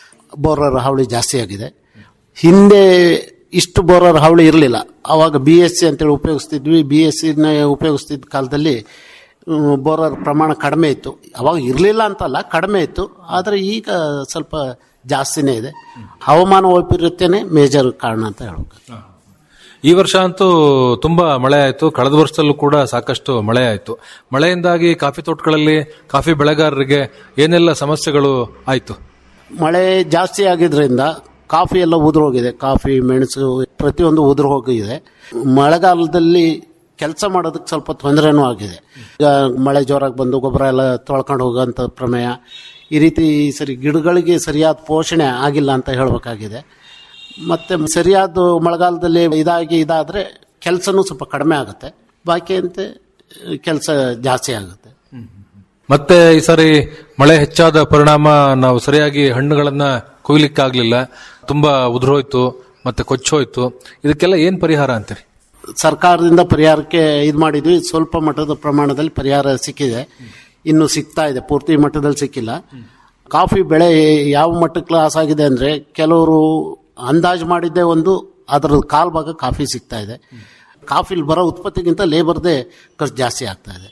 ಬೋರರ್ ಹಾವಳಿ ಜಾಸ್ತಿ ಆಗಿದೆ ಹಿಂದೆ ಇಷ್ಟು ಬೋರರ್ ಹಾವಳಿ ಇರಲಿಲ್ಲ ಆವಾಗ ಬಿ ಎಸ್ ಸಿ ಅಂತೇಳಿ ಉಪಯೋಗಿಸ್ತಿದ್ವಿ ಬಿ ಎಸ್ ಸಿನ ಉಪಯೋಗಿಸ್ತಿದ್ದ ಕಾಲದಲ್ಲಿ ಮ್, ಬೋರರ್ ಪ್ರಮಾಣ ಕಡಿಮೆ ಇತ್ತು ಅವಾಗ ಇರಲಿಲ್ಲ ಅಂತಲ್ಲ ಕಡಿಮೆ ಇತ್ತು ಆದರೆ ಈಗ ಸ್ವಲ್ಪ ಜಾಸ್ತಿನೇ ಇದೆ ಹವಾಮಾನ ವೈಪರೀತ್ಯನೇ ಮೇಜರ್ ಕಾರಣ ಅಂತ ಹೇಳ್ಬೇಕು ಈ ವರ್ಷ ಅಂತೂ ತುಂಬಾ ಮಳೆ ಆಯ್ತು ಕಳೆದ ವರ್ಷದಲ್ಲೂ ಕೂಡ ಸಾಕಷ್ಟು ಮಳೆ ಆಯ್ತು ಮಳೆಯಿಂದಾಗಿ ಕಾಫಿ ತೋಟಗಳಲ್ಲಿ ಕಾಫಿ ಬೆಳೆಗಾರರಿಗೆ ಏನೆಲ್ಲ ಸಮಸ್ಯೆಗಳು ಆಯ್ತು ಮಳೆ ಜಾಸ್ತಿ ಆಗಿದ್ರಿಂದ ಕಾಫಿ ಎಲ್ಲ ಉದುರು ಹೋಗಿದೆ ಕಾಫಿ ಮೆಣಸು ಪ್ರತಿಯೊಂದು ಉದುರು ಹೋಗಿದೆ ಮಳೆಗಾಲದಲ್ಲಿ ಕೆಲಸ ಮಾಡೋದಕ್ಕೆ ಸ್ವಲ್ಪ ತೊಂದರೆನೂ ಆಗಿದೆ ಈಗ ಮಳೆ ಜೋರಾಗಿ ಬಂದು ಗೊಬ್ಬರ ಎಲ್ಲ ತೊಳ್ಕೊಂಡು ಹೋಗೋಂಥ ಪ್ರಮೇಯ ಈ ರೀತಿ ಸರಿ ಗಿಡಗಳಿಗೆ ಸರಿಯಾದ ಪೋಷಣೆ ಆಗಿಲ್ಲ ಅಂತ ಹೇಳಬೇಕಾಗಿದೆ ಮತ್ತೆ ಸರಿಯಾದ ಮಳೆಗಾಲದಲ್ಲಿ ಇದಾಗಿ ಇದಾದರೆ ಕೆಲಸನೂ ಸ್ವಲ್ಪ ಕಡಿಮೆ ಆಗುತ್ತೆ ಬಾಕಿ ಅಂತೆ ಕೆಲಸ ಜಾಸ್ತಿ ಆಗುತ್ತೆ ಮತ್ತೆ ಈ ಸಾರಿ ಮಳೆ ಹೆಚ್ಚಾದ ಪರಿಣಾಮ ನಾವು ಸರಿಯಾಗಿ ಹಣ್ಣುಗಳನ್ನ ಕೊಯ್ಲಿಕ್ಕಾಗ್ಲಿಲ್ಲ ತುಂಬಾ ಉದುರೋಯ್ತು ಮತ್ತೆ ಕೊಚ್ಚೋಯ್ತು ಇದಕ್ಕೆಲ್ಲ ಏನ್ ಪರಿಹಾರ ಅಂತೀರಿ ಸರ್ಕಾರದಿಂದ ಪರಿಹಾರಕ್ಕೆ ಇದು ಮಾಡಿದ್ವಿ ಸ್ವಲ್ಪ ಮಟ್ಟದ ಪ್ರಮಾಣದಲ್ಲಿ ಪರಿಹಾರ ಸಿಕ್ಕಿದೆ ಇನ್ನು ಸಿಗ್ತಾ ಇದೆ ಪೂರ್ತಿ ಮಟ್ಟದಲ್ಲಿ ಸಿಕ್ಕಿಲ್ಲ ಕಾಫಿ ಬೆಳೆ ಯಾವ ಮಟ್ಟಕ್ಕೆ ಲಾಸ್ ಆಗಿದೆ ಅಂದ್ರೆ ಕೆಲವರು ಅಂದಾಜು ಮಾಡಿದ್ದೇ ಒಂದು ಅದರ ಕಾಲ್ ಭಾಗ ಕಾಫಿ ಸಿಗ್ತಾ ಇದೆ ಕಾಫಿಲಿ ಬರೋ ಉತ್ಪತ್ತಿಗಿಂತ ಲೇಬರ್ದೇ ಖರ್ಚು ಜಾಸ್ತಿ ಆಗ್ತಾ ಇದೆ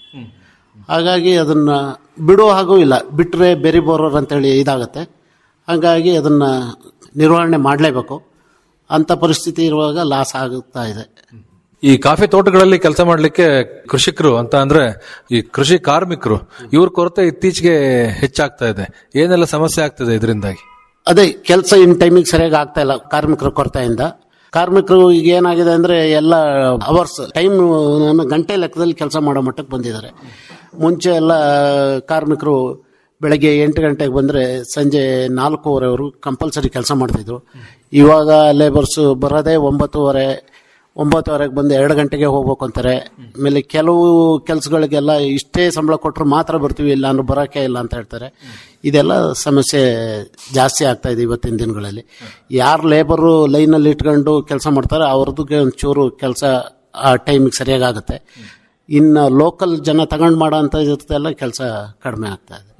ಹಾಗಾಗಿ ಅದನ್ನ ಬಿಡೋ ಹಾಗೂ ಇಲ್ಲ ಬಿಟ್ಟರೆ ಬೆರಿ ಬೋರೋರ್ ಅಂತೇಳಿ ಇದಾಗತ್ತೆ ಹಾಗಾಗಿ ಅದನ್ನ ನಿರ್ವಹಣೆ ಮಾಡಲೇಬೇಕು ಅಂಥ ಪರಿಸ್ಥಿತಿ ಇರುವಾಗ ಲಾಸ್ ಆಗುತ್ತಾ ಇದೆ ಈ ಕಾಫಿ ತೋಟಗಳಲ್ಲಿ ಕೆಲಸ ಮಾಡ್ಲಿಕ್ಕೆ ಕೃಷಿಕರು ಅಂತ ಅಂದ್ರೆ ಈ ಕೃಷಿ ಕಾರ್ಮಿಕರು ಇವ್ರ ಕೊರತೆ ಇತ್ತೀಚೆಗೆ ಹೆಚ್ಚಾಗ್ತಾ ಇದೆ ಏನೆಲ್ಲ ಸಮಸ್ಯೆ ಆಗ್ತದೆ ಇದರಿಂದಾಗಿ ಅದೇ ಕೆಲಸ ಇನ್ ಟೈಮಿಗೆ ಸರಿಯಾಗಿ ಆಗ್ತಾ ಇಲ್ಲ ಕಾರ್ಮಿಕರ ಕೊರತೆಯಿಂದ ಕಾರ್ಮಿಕರು ಈಗ ಏನಾಗಿದೆ ಅಂದ್ರೆ ಎಲ್ಲ ಅವರ್ಸ್ ಟೈಮ್ ಗಂಟೆ ಲೆಕ್ಕದಲ್ಲಿ ಕೆಲಸ ಮಾಡೋ ಮಟ್ಟಕ್ಕೆ ಬಂದಿದ್ದಾರೆ ಮುಂಚೆ ಎಲ್ಲ ಕಾರ್ಮಿಕರು ಬೆಳಗ್ಗೆ ಎಂಟು ಗಂಟೆಗೆ ಬಂದರೆ ಸಂಜೆ ನಾಲ್ಕೂವರೆವರೆಗೂ ಕಂಪಲ್ಸರಿ ಕೆಲಸ ಮಾಡ್ತಿದ್ರು ಇವಾಗ ಲೇಬರ್ಸ್ ಬರೋದೇ ಒಂಬತ್ತುವರೆ ಒಂಬತ್ತುವರೆಗೆ ಬಂದು ಎರಡು ಗಂಟೆಗೆ ಹೋಗ್ಬೇಕು ಅಂತಾರೆ ಆಮೇಲೆ ಕೆಲವು ಕೆಲಸಗಳಿಗೆಲ್ಲ ಇಷ್ಟೇ ಸಂಬಳ ಕೊಟ್ಟರು ಮಾತ್ರ ಬರ್ತೀವಿ ಇಲ್ಲ ಅಂದ್ರೆ ಬರೋಕೆ ಇಲ್ಲ ಅಂತ ಹೇಳ್ತಾರೆ ಇದೆಲ್ಲ ಸಮಸ್ಯೆ ಜಾಸ್ತಿ ಆಗ್ತಾ ಇದೆ ಇವತ್ತಿನ ದಿನಗಳಲ್ಲಿ ಯಾರು ಲೇಬರು ಲೈನಲ್ಲಿ ಇಟ್ಕೊಂಡು ಕೆಲಸ ಮಾಡ್ತಾರೆ ಅವ್ರದ್ದು ಒಂಚೂರು ಕೆಲಸ ಆ ಟೈಮಿಗೆ ಸರಿಯಾಗಿ ಆಗುತ್ತೆ ಇನ್ನು ಲೋಕಲ್ ಜನ ತಗೊಂಡು ಮಾಡೋ ಅಂತ ಇರ್ತೆಲ್ಲ ಕೆಲಸ ಕಡಿಮೆ ಆಗ್ತಾ ಇದೆ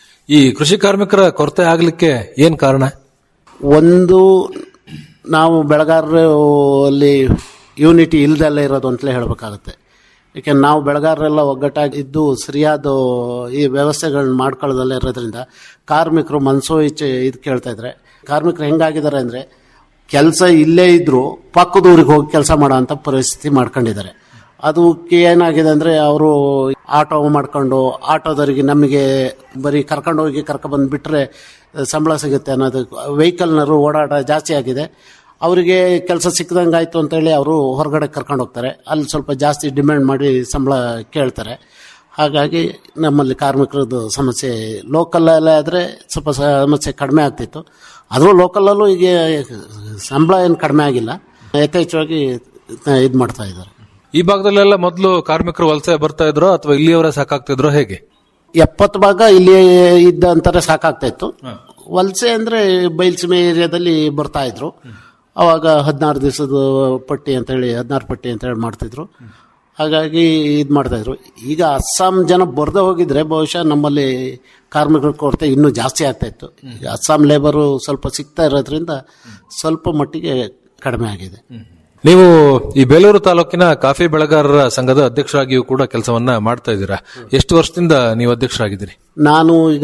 ಈ ಕೃಷಿ ಕಾರ್ಮಿಕರ ಕೊರತೆ ಆಗ್ಲಿಕ್ಕೆ ಏನ್ ಕಾರಣ ಒಂದು ನಾವು ಬೆಳೆಗಾರರು ಅಲ್ಲಿ ಯೂನಿಟಿ ಇಲ್ದಲ್ಲೇ ಇರೋದು ಅಂತಲೇ ಹೇಳಬೇಕಾಗುತ್ತೆ ಯಾಕೆಂದ್ರೆ ನಾವು ಬೆಳೆಗಾರರೆಲ್ಲ ಒಗ್ಗಟ್ಟಾಗಿ ಇದ್ದು ಸರಿಯಾದ ಈ ವ್ಯವಸ್ಥೆಗಳನ್ನ ಮಾಡ್ಕೊಳ್ಳೋದಲ್ಲೇ ಇರೋದ್ರಿಂದ ಕಾರ್ಮಿಕರು ಮನಸೋ ಇಚ್ಛೆ ಇದು ಕೇಳ್ತಾ ಇದ್ರೆ ಕಾರ್ಮಿಕರು ಹೆಂಗಾಗಿದ್ದಾರೆ ಅಂದರೆ ಕೆಲಸ ಇಲ್ಲೇ ಇದ್ದರೂ ಪಕ್ಕದ ಊರಿಗೆ ಹೋಗಿ ಕೆಲಸ ಮಾಡೋ ಅಂಥ ಪರಿಸ್ಥಿತಿ ಮಾಡ್ಕೊಂಡಿದ್ದಾರೆ ಅದಕ್ಕೆ ಏನಾಗಿದೆ ಅಂದರೆ ಅವರು ಆಟೋ ಮಾಡ್ಕೊಂಡು ಆಟೋದವರಿಗೆ ನಮಗೆ ಬರೀ ಕರ್ಕೊಂಡು ಹೋಗಿ ಕರ್ಕೊಂಡು ಬಂದು ಬಿಟ್ಟರೆ ಸಂಬಳ ಸಿಗುತ್ತೆ ಅನ್ನೋದು ವೆಹಿಕಲ್ನರು ಓಡಾಟ ಜಾಸ್ತಿ ಆಗಿದೆ ಅವರಿಗೆ ಕೆಲಸ ಸಿಕ್ಕದಂಗೆ ಆಯಿತು ಅಂತೇಳಿ ಅವರು ಹೊರಗಡೆ ಕರ್ಕೊಂಡು ಹೋಗ್ತಾರೆ ಅಲ್ಲಿ ಸ್ವಲ್ಪ ಜಾಸ್ತಿ ಡಿಮ್ಯಾಂಡ್ ಮಾಡಿ ಸಂಬಳ ಕೇಳ್ತಾರೆ ಹಾಗಾಗಿ ನಮ್ಮಲ್ಲಿ ಕಾರ್ಮಿಕರದ್ದು ಸಮಸ್ಯೆ ಲೋಕಲಲ್ಲೇ ಆದರೆ ಸ್ವಲ್ಪ ಸಮಸ್ಯೆ ಕಡಿಮೆ ಆಗ್ತಿತ್ತು ಆದರೂ ಲೋಕಲಲ್ಲೂ ಈಗ ಸಂಬಳ ಏನು ಕಡಿಮೆ ಆಗಿಲ್ಲ ಯಥೇಚ್ಛವಾಗಿ ಇದು ಮಾಡ್ತಾ ಇದ್ದಾರೆ ಈ ಭಾಗದಲ್ಲೆಲ್ಲ ಮೊದಲು ಕಾರ್ಮಿಕರು ವಲಸೆ ಬರ್ತಾ ಇದ್ರು ಅಥವಾ ಇಲ್ಲಿಯವರೇ ಸಾಕಾಗ್ತಿದ್ರು ಹೇಗೆ ಎಪ್ಪತ್ತು ಭಾಗ ಇಲ್ಲಿ ಇದ್ದ ಅಂತಾರೆ ಸಾಕಾಗ್ತಾ ಇತ್ತು ವಲಸೆ ಅಂದ್ರೆ ಬೈಲ್ಸೀಮೆ ಏರಿಯಾದಲ್ಲಿ ಬರ್ತಾ ಇದ್ರು ಅವಾಗ ಹದಿನಾರು ದಿವಸದ ಪಟ್ಟಿ ಅಂತ ಹೇಳಿ ಹದಿನಾರು ಪಟ್ಟಿ ಅಂತ ಹೇಳಿ ಮಾಡ್ತಿದ್ರು ಹಾಗಾಗಿ ಇದು ಮಾಡ್ತಾ ಇದ್ರು ಈಗ ಅಸ್ಸಾಂ ಜನ ಬರ್ದೇ ಹೋಗಿದ್ರೆ ಬಹುಶಃ ನಮ್ಮಲ್ಲಿ ಕಾರ್ಮಿಕರ ಕೊರತೆ ಇನ್ನೂ ಜಾಸ್ತಿ ಆಗ್ತಾ ಇತ್ತು ಈಗ ಅಸ್ಸಾಂ ಲೇಬರು ಸ್ವಲ್ಪ ಸಿಗ್ತಾ ಇರೋದ್ರಿಂದ ಸ್ವಲ್ಪ ಮಟ್ಟಿಗೆ ಕಡಿಮೆ ಆಗಿದೆ ನೀವು ಈ ಬೇಲೂರು ತಾಲೂಕಿನ ಕಾಫಿ ಬೆಳೆಗಾರರ ಸಂಘದ ಅಧ್ಯಕ್ಷರಾಗಿಯೂ ಕೂಡ ಕೆಲಸವನ್ನ ಮಾಡ್ತಾ ಇದ್ದೀರಾ ಎಷ್ಟು ವರ್ಷದಿಂದ ನೀವು ಅಧ್ಯಕ್ಷರಾಗಿದ್ದೀರಿ ನಾನು ಈಗ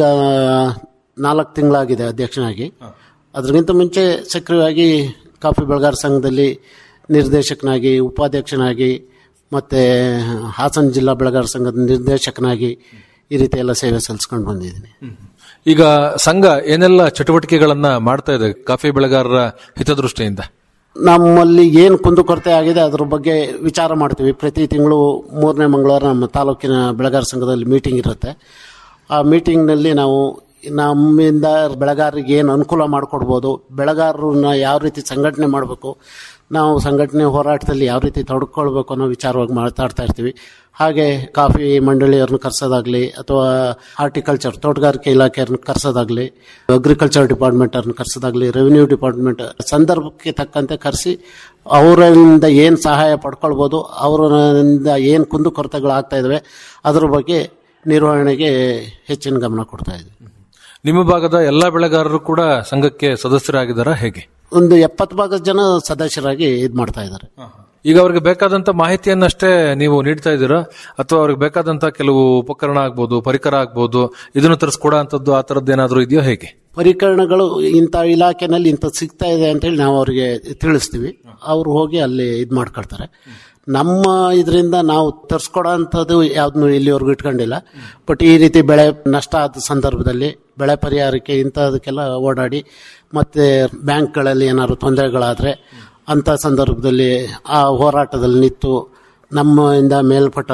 ನಾಲ್ಕು ತಿಂಗಳಾಗಿದೆ ಅಧ್ಯಕ್ಷನಾಗಿ ಅದಕ್ಕಿಂತ ಮುಂಚೆ ಸಕ್ರಿಯವಾಗಿ ಕಾಫಿ ಬೆಳೆಗಾರ ಸಂಘದಲ್ಲಿ ನಿರ್ದೇಶಕನಾಗಿ ಉಪಾಧ್ಯಕ್ಷನಾಗಿ ಮತ್ತು ಹಾಸನ ಜಿಲ್ಲಾ ಬೆಳೆಗಾರ ಸಂಘದ ನಿರ್ದೇಶಕನಾಗಿ ಈ ರೀತಿ ಎಲ್ಲ ಸೇವೆ ಸಲ್ಲಿಸ್ಕೊಂಡು ಬಂದಿದ್ದೀನಿ ಈಗ ಸಂಘ ಏನೆಲ್ಲ ಚಟುವಟಿಕೆಗಳನ್ನ ಮಾಡ್ತಾ ಇದೆ ಕಾಫಿ ಬೆಳೆಗಾರರ ಹಿತದೃಷ್ಟಿಯಿಂದ ನಮ್ಮಲ್ಲಿ ಏನು ಕುಂದುಕೊರತೆ ಆಗಿದೆ ಅದ್ರ ಬಗ್ಗೆ ವಿಚಾರ ಮಾಡ್ತೀವಿ ಪ್ರತಿ ತಿಂಗಳು ಮೂರನೇ ಮಂಗಳವಾರ ನಮ್ಮ ತಾಲೂಕಿನ ಬೆಳೆಗಾರ ಸಂಘದಲ್ಲಿ ಮೀಟಿಂಗ್ ಇರುತ್ತೆ ಆ ಮೀಟಿಂಗ್ನಲ್ಲಿ ನಾವು ನಮ್ಮಿಂದ ಬೆಳೆಗಾರರಿಗೆ ಏನು ಅನುಕೂಲ ಮಾಡಿಕೊಡ್ಬೋದು ಬೆಳೆಗಾರರನ್ನ ಯಾವ ರೀತಿ ಸಂಘಟನೆ ಮಾಡಬೇಕು ನಾವು ಸಂಘಟನೆ ಹೋರಾಟದಲ್ಲಿ ಯಾವ ರೀತಿ ತೊಡ್ಕೊಳ್ಬೇಕು ಅನ್ನೋ ವಿಚಾರವಾಗಿ ಮಾತಾಡ್ತಾ ಇರ್ತೀವಿ ಹಾಗೆ ಕಾಫಿ ಮಂಡಳಿಯವ್ರನ್ನ ಕರೆಸೋದಾಗ್ಲಿ ಅಥವಾ ಹಾರ್ಟಿಕಲ್ಚರ್ ತೋಟಗಾರಿಕೆ ಇಲಾಖೆಯವ್ರನ್ನ ಕರೆಸೋದಾಗ್ಲಿ ಅಗ್ರಿಕಲ್ಚರ್ ಡಿಪಾರ್ಟ್ಮೆಂಟ್ ಅವ್ರನ್ನ ಕರೆಸೋದಾಗ್ಲಿ ರೆವಿನ್ಯೂ ಡಿಪಾರ್ಟ್ಮೆಂಟ್ ಸಂದರ್ಭಕ್ಕೆ ತಕ್ಕಂತೆ ಕರೆಸಿ ಅವರಿಂದ ಏನು ಸಹಾಯ ಪಡ್ಕೊಳ್ಬೋದು ಅವರಿಂದ ಏನು ಕುಂದುಕೊರತೆಗಳಾಗ್ತಾ ಇದಾವೆ ಅದ್ರ ಬಗ್ಗೆ ನಿರ್ವಹಣೆಗೆ ಹೆಚ್ಚಿನ ಗಮನ ಕೊಡ್ತಾ ಇದ್ದೀವಿ ನಿಮ್ಮ ಭಾಗದ ಎಲ್ಲಾ ಬೆಳೆಗಾರರು ಕೂಡ ಸಂಘಕ್ಕೆ ಸದಸ್ಯರಾಗಿದ್ದಾರಾ ಹೇಗೆ ಒಂದು ಎಪ್ಪತ್ತು ಭಾಗದ ಜನ ಸದಸ್ಯರಾಗಿ ಇದು ಮಾಡ್ತಾ ಇದ್ದಾರೆ ಈಗ ಅವ್ರಿಗೆ ಬೇಕಾದಂತ ಮಾಹಿತಿಯನ್ನಷ್ಟೇ ನೀವು ನೀಡ್ತಾ ಇದ್ದೀರಾ ಅಥವಾ ಅವ್ರಿಗೆ ಬೇಕಾದಂತ ಕೆಲವು ಉಪಕರಣ ಆಗ್ಬೋದು ಪರಿಕರ ಆಗ್ಬೋದು ಇದನ್ನು ತರಿಸ್ಕೊಡೋ ಅಂತದ್ದು ಆ ತರದ್ದು ಏನಾದರೂ ಇದೆಯೋ ಹೇಗೆ ಪರಿಕರಣಗಳು ಇಂಥ ಇಲಾಖೆನಲ್ಲಿ ಇಂಥದ್ದು ಸಿಗ್ತಾ ಇದೆ ಅಂತೇಳಿ ನಾವು ಅವರಿಗೆ ತಿಳಿಸ್ತೀವಿ ಅವರು ಹೋಗಿ ಅಲ್ಲಿ ಇದು ಮಾಡ್ಕೊಳ್ತಾರೆ ನಮ್ಮ ಇದರಿಂದ ನಾವು ತರಿಸ್ಕೊಡೋ ಅಂಥದ್ದು ಯಾವ್ದನ್ನು ಇಲ್ಲಿವರೆಗೂ ಇಟ್ಕೊಂಡಿಲ್ಲ ಬಟ್ ಈ ರೀತಿ ಬೆಳೆ ನಷ್ಟ ಆದ ಸಂದರ್ಭದಲ್ಲಿ ಬೆಳೆ ಪರಿಹಾರಕ್ಕೆ ಇಂಥದಕ್ಕೆಲ್ಲ ಓಡಾಡಿ ಮತ್ತು ಬ್ಯಾಂಕ್ಗಳಲ್ಲಿ ಏನಾದ್ರು ತೊಂದರೆಗಳಾದರೆ ಅಂಥ ಸಂದರ್ಭದಲ್ಲಿ ಆ ಹೋರಾಟದಲ್ಲಿ ನಿಂತು ನಮ್ಮಿಂದ ಮೇಲ್ಪಟ್ಟ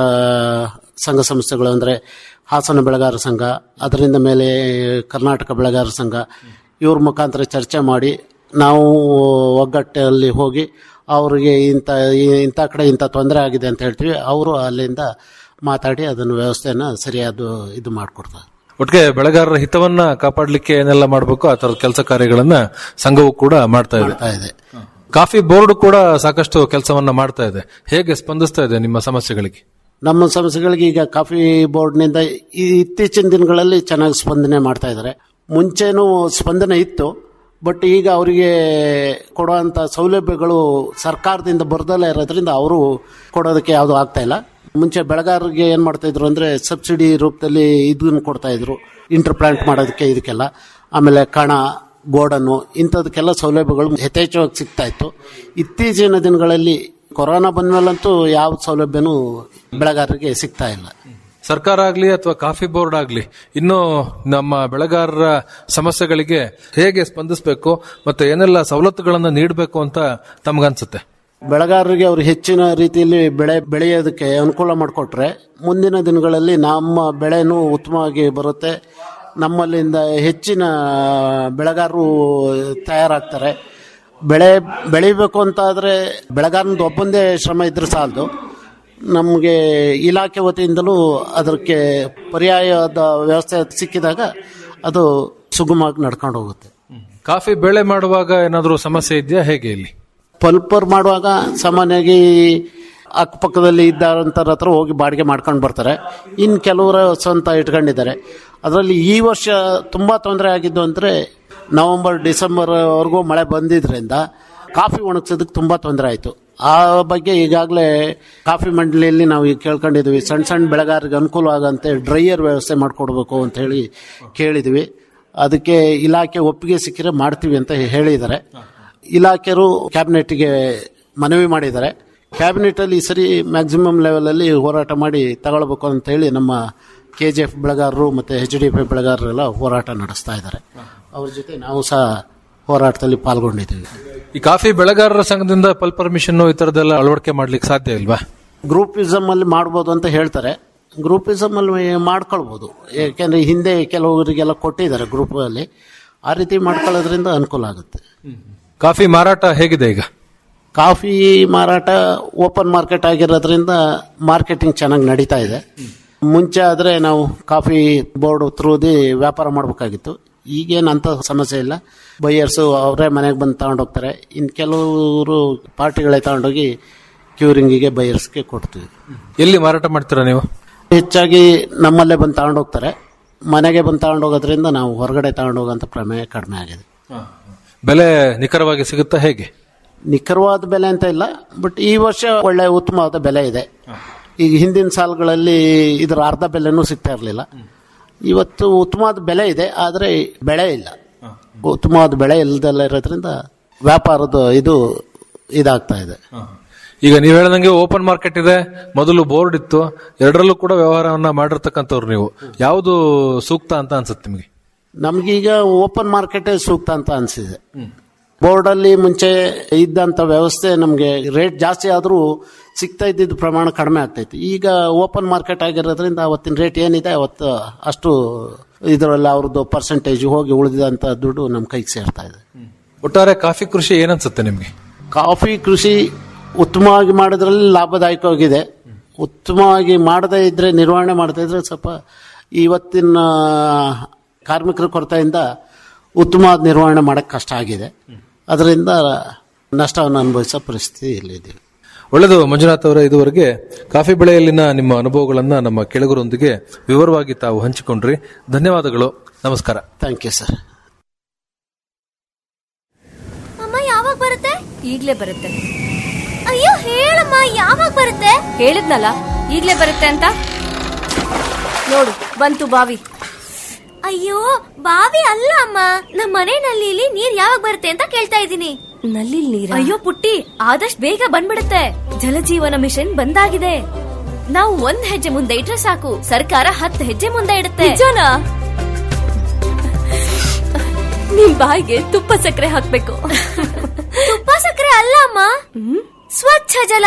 ಸಂಘ ಸಂಸ್ಥೆಗಳು ಅಂದರೆ ಹಾಸನ ಬೆಳೆಗಾರ ಸಂಘ ಅದರಿಂದ ಮೇಲೆ ಕರ್ನಾಟಕ ಬೆಳೆಗಾರ ಸಂಘ ಇವ್ರ ಮುಖಾಂತರ ಚರ್ಚೆ ಮಾಡಿ ನಾವು ಒಗ್ಗಟ್ಟಲ್ಲಿ ಹೋಗಿ ಅವರಿಗೆ ಇಂಥ ಇಂಥ ಕಡೆ ಇಂಥ ತೊಂದರೆ ಆಗಿದೆ ಅಂತ ಹೇಳ್ತೀವಿ ಅವರು ಅಲ್ಲಿಂದ ಮಾತಾಡಿ ಅದನ್ನು ವ್ಯವಸ್ಥೆನ ಸರಿಯಾದ ಇದು ಮಾಡಿಕೊಡ್ತಾರೆ ಒಟ್ಟಿಗೆ ಬೆಳೆಗಾರರ ಹಿತವನ್ನ ಕಾಪಾಡಲಿಕ್ಕೆ ಏನೆಲ್ಲ ಮಾಡಬೇಕು ಆ ತರದ ಕೆಲಸ ಕಾರ್ಯಗಳನ್ನ ಸಂಘವು ಕೂಡ ಮಾಡ್ತಾ ಇದೆ ಇದೆ ಕಾಫಿ ಬೋರ್ಡ್ ಕೂಡ ಸಾಕಷ್ಟು ಕೆಲಸವನ್ನ ಮಾಡ್ತಾ ಇದೆ ಹೇಗೆ ಸ್ಪಂದಿಸ್ತಾ ಇದೆ ನಿಮ್ಮ ಸಮಸ್ಯೆಗಳಿಗೆ ನಮ್ಮ ಸಮಸ್ಯೆಗಳಿಗೆ ಈಗ ಕಾಫಿ ಬೋರ್ಡ್ನಿಂದ ಈ ಇತ್ತೀಚಿನ ದಿನಗಳಲ್ಲಿ ಚೆನ್ನಾಗಿ ಸ್ಪಂದನೆ ಮಾಡ್ತಾ ಇದ್ದಾರೆ ಮುಂಚೆನೂ ಸ್ಪಂದನೆ ಇತ್ತು ಬಟ್ ಈಗ ಅವರಿಗೆ ಕೊಡುವಂಥ ಸೌಲಭ್ಯಗಳು ಸರ್ಕಾರದಿಂದ ಬರ್ದಲ್ಲೇ ಇರೋದ್ರಿಂದ ಅವರು ಕೊಡೋದಕ್ಕೆ ಯಾವುದು ಆಗ್ತಾ ಇಲ್ಲ ಮುಂಚೆ ಬೆಳೆಗಾರರಿಗೆ ಏನು ಮಾಡ್ತಾ ಇದ್ರು ಅಂದರೆ ಸಬ್ಸಿಡಿ ರೂಪದಲ್ಲಿ ಇದನ್ನು ಕೊಡ್ತಾ ಇದ್ರು ಇಂಟರ್ ಪ್ಲಾಂಟ್ ಮಾಡೋದಕ್ಕೆ ಇದಕ್ಕೆಲ್ಲ ಆಮೇಲೆ ಕಣ ಗೋಡನ್ನು ಇಂಥದಕ್ಕೆಲ್ಲ ಸೌಲಭ್ಯಗಳು ಯಥೇಚ್ಛವಾಗಿ ಸಿಗ್ತಾ ಇತ್ತು ಇತ್ತೀಚಿನ ದಿನಗಳಲ್ಲಿ ಕೊರೋನಾ ಬಂದ್ಮೇಲಂತೂ ಯಾವ ಸೌಲಭ್ಯನೂ ಬೆಳೆಗಾರರಿಗೆ ಸಿಗ್ತಾ ಇಲ್ಲ ಸರ್ಕಾರ ಆಗ್ಲಿ ಅಥವಾ ಕಾಫಿ ಬೋರ್ಡ್ ಆಗ್ಲಿ ಇನ್ನು ನಮ್ಮ ಬೆಳೆಗಾರರ ಸಮಸ್ಯೆಗಳಿಗೆ ಹೇಗೆ ಸ್ಪಂದಿಸಬೇಕು ಮತ್ತೆ ಏನೆಲ್ಲ ಸವಲತ್ತುಗಳನ್ನ ನೀಡಬೇಕು ಅಂತ ತಮಗನ್ಸುತ್ತೆ ಬೆಳೆಗಾರರಿಗೆ ಅವರು ಹೆಚ್ಚಿನ ರೀತಿಯಲ್ಲಿ ಬೆಳೆ ಬೆಳೆಯೋದಕ್ಕೆ ಅನುಕೂಲ ಮಾಡಿಕೊಟ್ರೆ ಮುಂದಿನ ದಿನಗಳಲ್ಲಿ ನಮ್ಮ ಬೆಳೆನೂ ಉತ್ತಮವಾಗಿ ಬರುತ್ತೆ ನಮ್ಮಲ್ಲಿಂದ ಹೆಚ್ಚಿನ ಬೆಳೆಗಾರರು ತಯಾರಾಗ್ತಾರೆ ಬೆಳೆ ಬೆಳಿಬೇಕು ಅಂತಾದರೆ ಬೆಳೆಗಾರನದು ಒಬ್ಬಂದೇ ಶ್ರಮ ಇದ್ರೆ ಸಾಲದು ನಮಗೆ ಇಲಾಖೆ ವತಿಯಿಂದಲೂ ಅದಕ್ಕೆ ಪರ್ಯಾಯದ ವ್ಯವಸ್ಥೆ ಸಿಕ್ಕಿದಾಗ ಅದು ಸುಗಮವಾಗಿ ನಡ್ಕೊಂಡು ಹೋಗುತ್ತೆ ಕಾಫಿ ಬೆಳೆ ಮಾಡುವಾಗ ಏನಾದರೂ ಸಮಸ್ಯೆ ಇದೆಯಾ ಹೇಗೆ ಇಲ್ಲಿ ಪಲ್ಪರ್ ಮಾಡುವಾಗ ಸಾಮಾನ್ಯವಾಗಿ ಅಕ್ಕಪಕ್ಕದಲ್ಲಿ ಇದ್ದಾರಂತರ ಹತ್ರ ಹೋಗಿ ಬಾಡಿಗೆ ಮಾಡ್ಕೊಂಡು ಬರ್ತಾರೆ ಇನ್ನು ಕೆಲವರು ಸ್ವಂತ ಇಟ್ಕೊಂಡಿದ್ದಾರೆ ಅದರಲ್ಲಿ ಈ ವರ್ಷ ತುಂಬ ತೊಂದರೆ ಆಗಿದ್ದು ಅಂದರೆ ನವೆಂಬರ್ ಡಿಸೆಂಬರ್ವರೆಗೂ ಮಳೆ ಬಂದಿದ್ರಿಂದ ಕಾಫಿ ಒಣಗ್ಸೋದಕ್ಕೆ ತುಂಬ ತೊಂದರೆ ಆಯಿತು ಆ ಬಗ್ಗೆ ಈಗಾಗಲೇ ಕಾಫಿ ಮಂಡಳಿಯಲ್ಲಿ ನಾವು ಈಗ ಕೇಳ್ಕೊಂಡಿದ್ವಿ ಸಣ್ಣ ಸಣ್ಣ ಬೆಳೆಗಾರರಿಗೆ ಅನುಕೂಲ ಆಗಂತೆ ಡ್ರೈಯರ್ ವ್ಯವಸ್ಥೆ ಮಾಡಿಕೊಡ್ಬೇಕು ಅಂತ ಹೇಳಿ ಕೇಳಿದ್ವಿ ಅದಕ್ಕೆ ಇಲಾಖೆ ಒಪ್ಪಿಗೆ ಸಿಕ್ಕಿದ್ರೆ ಮಾಡ್ತೀವಿ ಅಂತ ಹೇಳಿದ್ದಾರೆ ಇಲಾಖೆಯರು ಕ್ಯಾಬಿನೆಟ್ಗೆ ಮನವಿ ಮಾಡಿದ್ದಾರೆ ಕ್ಯಾಬಿನೆಟಲ್ಲಿ ಈ ಸರಿ ಮ್ಯಾಕ್ಸಿಮಮ್ ಲೆವೆಲಲ್ಲಿ ಹೋರಾಟ ಮಾಡಿ ತಗೊಳ್ಬೇಕು ಅಂತ ಹೇಳಿ ನಮ್ಮ ಕೆ ಜಿ ಎಫ್ ಬೆಳೆಗಾರರು ಮತ್ತು ಎಚ್ ಡಿ ಎಫ್ ಬೆಳೆಗಾರರೆಲ್ಲ ಹೋರಾಟ ನಡೆಸ್ತಾ ಇದ್ದಾರೆ ಅವ್ರ ಜೊತೆ ನಾವು ಸಹ ಹೋರಾಟದಲ್ಲಿ ಪಾಲ್ಗೊಂಡಿದ್ದೀವಿ ಈ ಕಾಫಿ ಬೆಳೆಗಾರರ ಸಂಘದಿಂದ ಪಲ್ ಪರ್ಮಿಷನ್ ಈ ತರದೆಲ್ಲ ಅಳವಡಿಕೆ ಮಾಡ್ಲಿಕ್ಕೆ ಸಾಧ್ಯ ಇಲ್ವಾ ಗ್ರೂಪಿಸಮ್ ಅಲ್ಲಿ ಮಾಡ್ಬೋದು ಅಂತ ಹೇಳ್ತಾರೆ ಗ್ರೂಪಿಸಮ್ ಅಲ್ಲಿ ಮಾಡ್ಕೊಳ್ಬೋದು ಯಾಕೆಂದ್ರೆ ಹಿಂದೆ ಕೆಲವರಿಗೆಲ್ಲ ಕೊಟ್ಟಿದ್ದಾರೆ ಗ್ರೂಪ್ ಅಲ್ಲಿ ಆ ರೀತಿ ಮಾಡ್ಕೊಳ್ಳೋದ್ರಿಂದ ಅನುಕೂಲ ಆಗುತ್ತೆ ಕಾಫಿ ಮಾರಾಟ ಹೇಗಿದೆ ಈಗ ಕಾಫಿ ಮಾರಾಟ ಓಪನ್ ಮಾರ್ಕೆಟ್ ಆಗಿರೋದ್ರಿಂದ ಮಾರ್ಕೆಟಿಂಗ್ ಚೆನ್ನಾಗಿ ನಡೀತಾ ಇದೆ ಮುಂಚೆ ಆದರೆ ನಾವು ಕಾಫಿ ಬೋರ್ಡ್ ಥ್ರೂದಿ ವ್ಯಾಪಾರ ಮಾಡಬೇಕಾಗಿತ್ತು ಈಗೇನು ಅಂಥ ಸಮಸ್ಯೆ ಇಲ್ಲ ಬೈಯರ್ಸು ಅವರೇ ಮನೆಗೆ ಬಂದು ತಗೊಂಡೋಗ್ತಾರೆ ಇನ್ನು ಕೆಲವರು ಪಾರ್ಟಿಗಳೇ ತಗೊಂಡೋಗಿ ಕ್ಯೂರಿಂಗಿಗೆ ಬೈಯರ್ಸ್ಗೆ ಕೊಡ್ತೀವಿ ಎಲ್ಲಿ ಮಾರಾಟ ಮಾಡ್ತೀರಾ ನೀವು ಹೆಚ್ಚಾಗಿ ನಮ್ಮಲ್ಲೇ ಬಂದು ತಗೊಂಡೋಗ್ತಾರೆ ಮನೆಗೆ ಬಂದು ತಗೊಂಡೋಗೋದ್ರಿಂದ ನಾವು ಹೊರಗಡೆ ತಗೊಂಡೋಗೋಂಥ ಪ್ರಮೇಯ ಕಡಿಮೆ ಆಗಿದೆ ಬೆಲೆ ನಿಖರವಾಗಿ ಸಿಗುತ್ತಾ ಹೇಗೆ ನಿಖರವಾದ ಬೆಲೆ ಅಂತ ಇಲ್ಲ ಬಟ್ ಈ ವರ್ಷ ಒಳ್ಳೆ ಉತ್ತಮವಾದ ಬೆಲೆ ಇದೆ ಈಗ ಹಿಂದಿನ ಸಾಲುಗಳಲ್ಲಿ ಇದರ ಅರ್ಧ ಬೆಲೆನೂ ಸಿಗ್ತಾ ಇರಲಿಲ್ಲ ಇವತ್ತು ಉತ್ತಮವಾದ ಬೆಲೆ ಇದೆ ಆದರೆ ಬೆಳೆ ಇಲ್ಲ ಉತ್ತಮವಾದ ಬೆಳೆ ಇಲ್ಲದೆಲ್ಲ ಇರೋದ್ರಿಂದ ವ್ಯಾಪಾರದ ಇದು ಇದಾಗ್ತಾ ಇದೆ ಈಗ ನೀವು ಹೇಳ್ದಂಗೆ ಓಪನ್ ಮಾರ್ಕೆಟ್ ಇದೆ ಮೊದಲು ಬೋರ್ಡ್ ಇತ್ತು ಎರಡರಲ್ಲೂ ಕೂಡ ವ್ಯವಹಾರವನ್ನ ಮಾಡಿರ್ತಕ್ಕಂಥವ್ರು ನೀವು ಯಾವುದು ಸೂಕ್ತ ಅಂತ ಅನ್ಸುತ್ತೆ ನಿಮಗೆ ನಮಗೀಗ ಓಪನ್ ಮಾರ್ಕೆಟೇ ಸೂಕ್ತ ಅಂತ ಅನಿಸಿದೆ ಬೋರ್ಡಲ್ಲಿ ಮುಂಚೆ ಇದ್ದಂಥ ವ್ಯವಸ್ಥೆ ನಮಗೆ ರೇಟ್ ಜಾಸ್ತಿ ಆದರೂ ಸಿಗ್ತಾ ಇದ್ದಿದ್ದ ಪ್ರಮಾಣ ಕಡಿಮೆ ಆಗ್ತೈತಿ ಈಗ ಓಪನ್ ಮಾರ್ಕೆಟ್ ಆಗಿರೋದ್ರಿಂದ ಅವತ್ತಿನ ರೇಟ್ ಏನಿದೆ ಅವತ್ತು ಅಷ್ಟು ಇದರಲ್ಲಿ ಅವ್ರದ್ದು ಪರ್ಸೆಂಟೇಜ್ ಹೋಗಿ ಉಳಿದಂಥ ದುಡ್ಡು ನಮ್ಮ ಕೈಗೆ ಸೇರ್ತಾ ಇದೆ ಒಟ್ಟಾರೆ ಕಾಫಿ ಕೃಷಿ ಏನನ್ಸುತ್ತೆ ನಿಮಗೆ ಕಾಫಿ ಕೃಷಿ ಉತ್ತಮವಾಗಿ ಮಾಡೋದ್ರಲ್ಲಿ ಲಾಭದಾಯಕವಾಗಿದೆ ಉತ್ತಮವಾಗಿ ಮಾಡದೇ ಇದ್ರೆ ನಿರ್ವಹಣೆ ಮಾಡದೇ ಇದ್ರೆ ಸ್ವಲ್ಪ ಇವತ್ತಿನ ಕಾರ್ಮಿಕರ ಕೊರತೆಯಿಂದ ಉತ್ತಮವಾದ ನಿರ್ವಹಣೆ ಮಾಡೋಕ್ಕೆ ಕಷ್ಟ ಆಗಿದೆ ಅದರಿಂದ ನಷ್ಟವನ್ನು ಅನುಭವಿಸೋ ಪರಿಸ್ಥಿತಿ ಇಲ್ಲಿದ್ದೀವಿ ಒಳ್ಳೆಯದು ಮಂಜುನಾಥ್ ಅವರೇ ಇದುವರೆಗೆ ಕಾಫಿ ಬೆಳೆಯಲ್ಲಿನ ನಿಮ್ಮ ಅನುಭವಗಳನ್ನ ನಮ್ಮ ಕೆಳಗರೊಂದಿಗೆ ವಿವರವಾಗಿ ತಾವು ಹಂಚಿಕೊಂಡ್ರಿ ಧನ್ಯವಾದಗಳು ನಮಸ್ಕಾರ ಥ್ಯಾಂಕ್ ಯು ಸರ್ ಅಮ್ಮ ಯಾವಾಗ ಬರುತ್ತೆ ಈಗ್ಲೇ ಬರುತ್ತೆ ಅಯ್ಯೋ ಹೇಳಮ್ಮ ಯಾವಾಗ ಬರುತ್ತೆ ಹೇಳಿದ್ನಲ್ಲ ಈಗ್ಲೇ ಬರುತ್ತೆ ಅಂತ ನೋಡು ಬಂತು ಬಾವಿ ಅಯ್ಯೋ ಬಾವಿ ಅಲ್ಲ ಅಮ್ಮ ನಮ್ಮ ಮನೆ ನಲ್ಲಿಲಿ ನೀರ್ ಯಾವಾಗ ಬರುತ್ತೆ ಅಂತ ಕೇಳ್ತಾ ಇದ್ದೀನಿ ನಲ್ಲಿ ನೀರ್ ಅಯ್ಯೋ ಪುಟ್ಟಿ ಆದಷ್ಟು ಬೇಗ ಬಂದ್ಬಿಡುತ್ತೆ ಜಲಜೀವನ ಮಿಷನ್ ಬಂದಾಗಿದೆ ನಾವು ಒಂದ್ ಹೆಜ್ಜೆ ಮುಂದೆ ಇಟ್ರೆ ಸಾಕು ಸರ್ಕಾರ ಹತ್ತು ಹೆಜ್ಜೆ ಮುಂದೆ ಇಡುತ್ತೆ ನಿಜನಾ ನಿಮ್ ಬಾಯಿಗೆ ತುಪ್ಪ ಸಕ್ಕರೆ ಹಾಕ್ಬೇಕು ತುಪ್ಪ ಸಕ್ಕರೆ ಅಲ್ಲ ಅಮ್ಮ ಸ್ವಚ್ಛ ಜಲ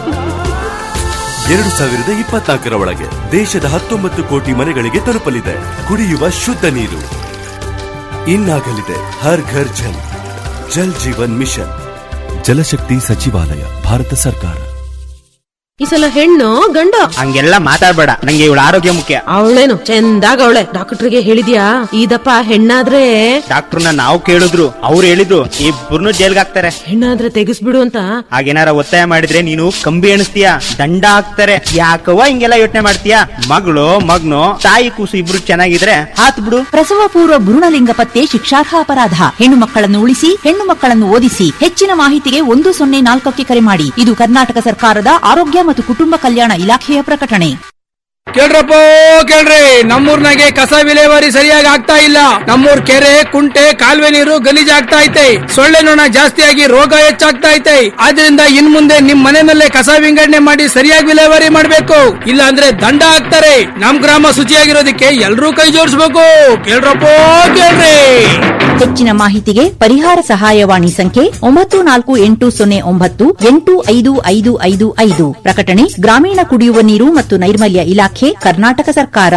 ಎರಡು ಸಾವಿರದ ಇಪ್ಪತ್ನಾಲ್ಕರ ಒಳಗೆ ದೇಶದ ಹತ್ತೊಂಬತ್ತು ಕೋಟಿ ಮನೆಗಳಿಗೆ ತಲುಪಲಿದೆ ಕುಡಿಯುವ ಶುದ್ಧ ನೀರು ಇನ್ನಾಗಲಿದೆ ಹರ್ ಘರ್ ಜಲ್ ಜಲ್ ಜೀವನ್ ಮಿಷನ್ ಜಲಶಕ್ತಿ ಸಚಿವಾಲಯ ಭಾರತ ಸರ್ಕಾರ ಈ ಸಲ ಹೆಣ್ಣು ಗಂಡ ಹಂಗೆಲ್ಲ ಮಾತಾಡ್ಬೇಡ ನಂಗೆ ಇವಳ ಆರೋಗ್ಯ ಮುಖ್ಯ ಅವಳೇನು ಚಂದಾಗ ಅವಳೆ ಡಾಕ್ಟರ್ಗೆ ಹೇಳಿದ್ಯಾ ಇದಪ್ಪ ಹೆಣ್ಣಾದ್ರೆ ಡಾಕ್ಟರ್ನ ನಾವು ಕೇಳಿದ್ರು ಅವ್ರು ಹೇಳಿದ್ರು ಇಬ್ಬರನ್ನು ಜೈಲ್ಗೆ ಹಾಕ್ತಾರೆ ಹೆಣ್ಣಾದ್ರೆ ತೆಗಿಸ್ಬಿಡು ಅಂತ ಹಾಗೇನಾರ ಒತ್ತಾಯ ಮಾಡಿದ್ರೆ ನೀನು ಕಂಬಿ ಎಣಿಸ್ತೀಯ ದಂಡ ಹಾಕ್ತಾರೆ ಯಾಕವ್ವ ಹಿಂಗೆಲ್ಲ ಯೋಚನೆ ಮಾಡ್ತೀಯ ಮಗಳು ಮಗ್ನು ತಾಯಿ ಕೂಸು ಇಬ್ರು ಚೆನ್ನಾಗಿದ್ರೆ ಹಾತ್ ಬಿಡು ಪ್ರಸವ ಪೂರ್ವ ಭ್ರೂಣಲಿಂಗ ಪತ್ತೆ ಶಿಕ್ಷಾರ್ಹ ಅಪರಾಧ ಹೆಣ್ಣು ಮಕ್ಕಳನ್ನು ಉಳಿಸಿ ಹೆಣ್ಣು ಮಕ್ಕಳನ್ನು ಓದಿಸಿ ಹೆಚ್ಚಿನ ಮಾಹಿತಿಗೆ ಒಂದು ಸೊನ್ನೆ ನಾಲ್ಕಕ್ಕೆ ಕರೆ ಮಾಡಿ ಇದು ಕರ್ನಾಟಕ ಸರ್ಕಾರದ ಆರೋಗ್ಯ ಮತ್ತು ಕುಟುಂಬ ಕಲ್ಯಾಣ ಇಲಾಖೆಯ ಪ್ರಕಟಣೆ ಕೇಳ್ರಪ್ಪ ಕೇಳ್ರಿ ನಮ್ಮೂರ್ನಾಗೆ ಕಸ ವಿಲೇವಾರಿ ಸರಿಯಾಗಿ ಆಗ್ತಾ ಇಲ್ಲ ನಮ್ಮೂರ್ ಕೆರೆ ಕುಂಟೆ ಕಾಲುವೆ ನೀರು ಗಲೀಜ್ ಆಗ್ತಾ ಐತೆ ಸೊಳ್ಳೆ ನೊಣ ಜಾಸ್ತಿಯಾಗಿ ರೋಗ ಹೆಚ್ಚಾಗ್ತಾ ಐತೆ ಆದ್ರಿಂದ ಇನ್ ಮುಂದೆ ನಿಮ್ ಮನೆಯಲ್ಲೇ ಕಸ ವಿಂಗಡಣೆ ಮಾಡಿ ಸರಿಯಾಗಿ ವಿಲೇವಾರಿ ಮಾಡ್ಬೇಕು ಇಲ್ಲ ಅಂದ್ರೆ ದಂಡ ಹಾಕ್ತಾರೆ ನಮ್ ಗ್ರಾಮ ಶುಚಿಯಾಗಿರೋದಕ್ಕೆ ಎಲ್ರೂ ಕೈ ಜೋಡಿಸ್ಬೇಕು ಕೇಳ್ರಪ್ಪ ಕೇಳ್ರಿ ಹೆಚ್ಚಿನ ಮಾಹಿತಿಗೆ ಪರಿಹಾರ ಸಹಾಯವಾಣಿ ಸಂಖ್ಯೆ ಒಂಬತ್ತು ನಾಲ್ಕು ಎಂಟು ಸೊನ್ನೆ ಒಂಬತ್ತು ಎಂಟು ಐದು ಐದು ಐದು ಐದು ಪ್ರಕಟಣೆ ಗ್ರಾಮೀಣ ಕುಡಿಯುವ ನೀರು ಮತ್ತು ನೈರ್ಮಲ್ಯ ಇಲಾಖೆ ಕರ್ನಾಟಕ ಸರ್ಕಾರ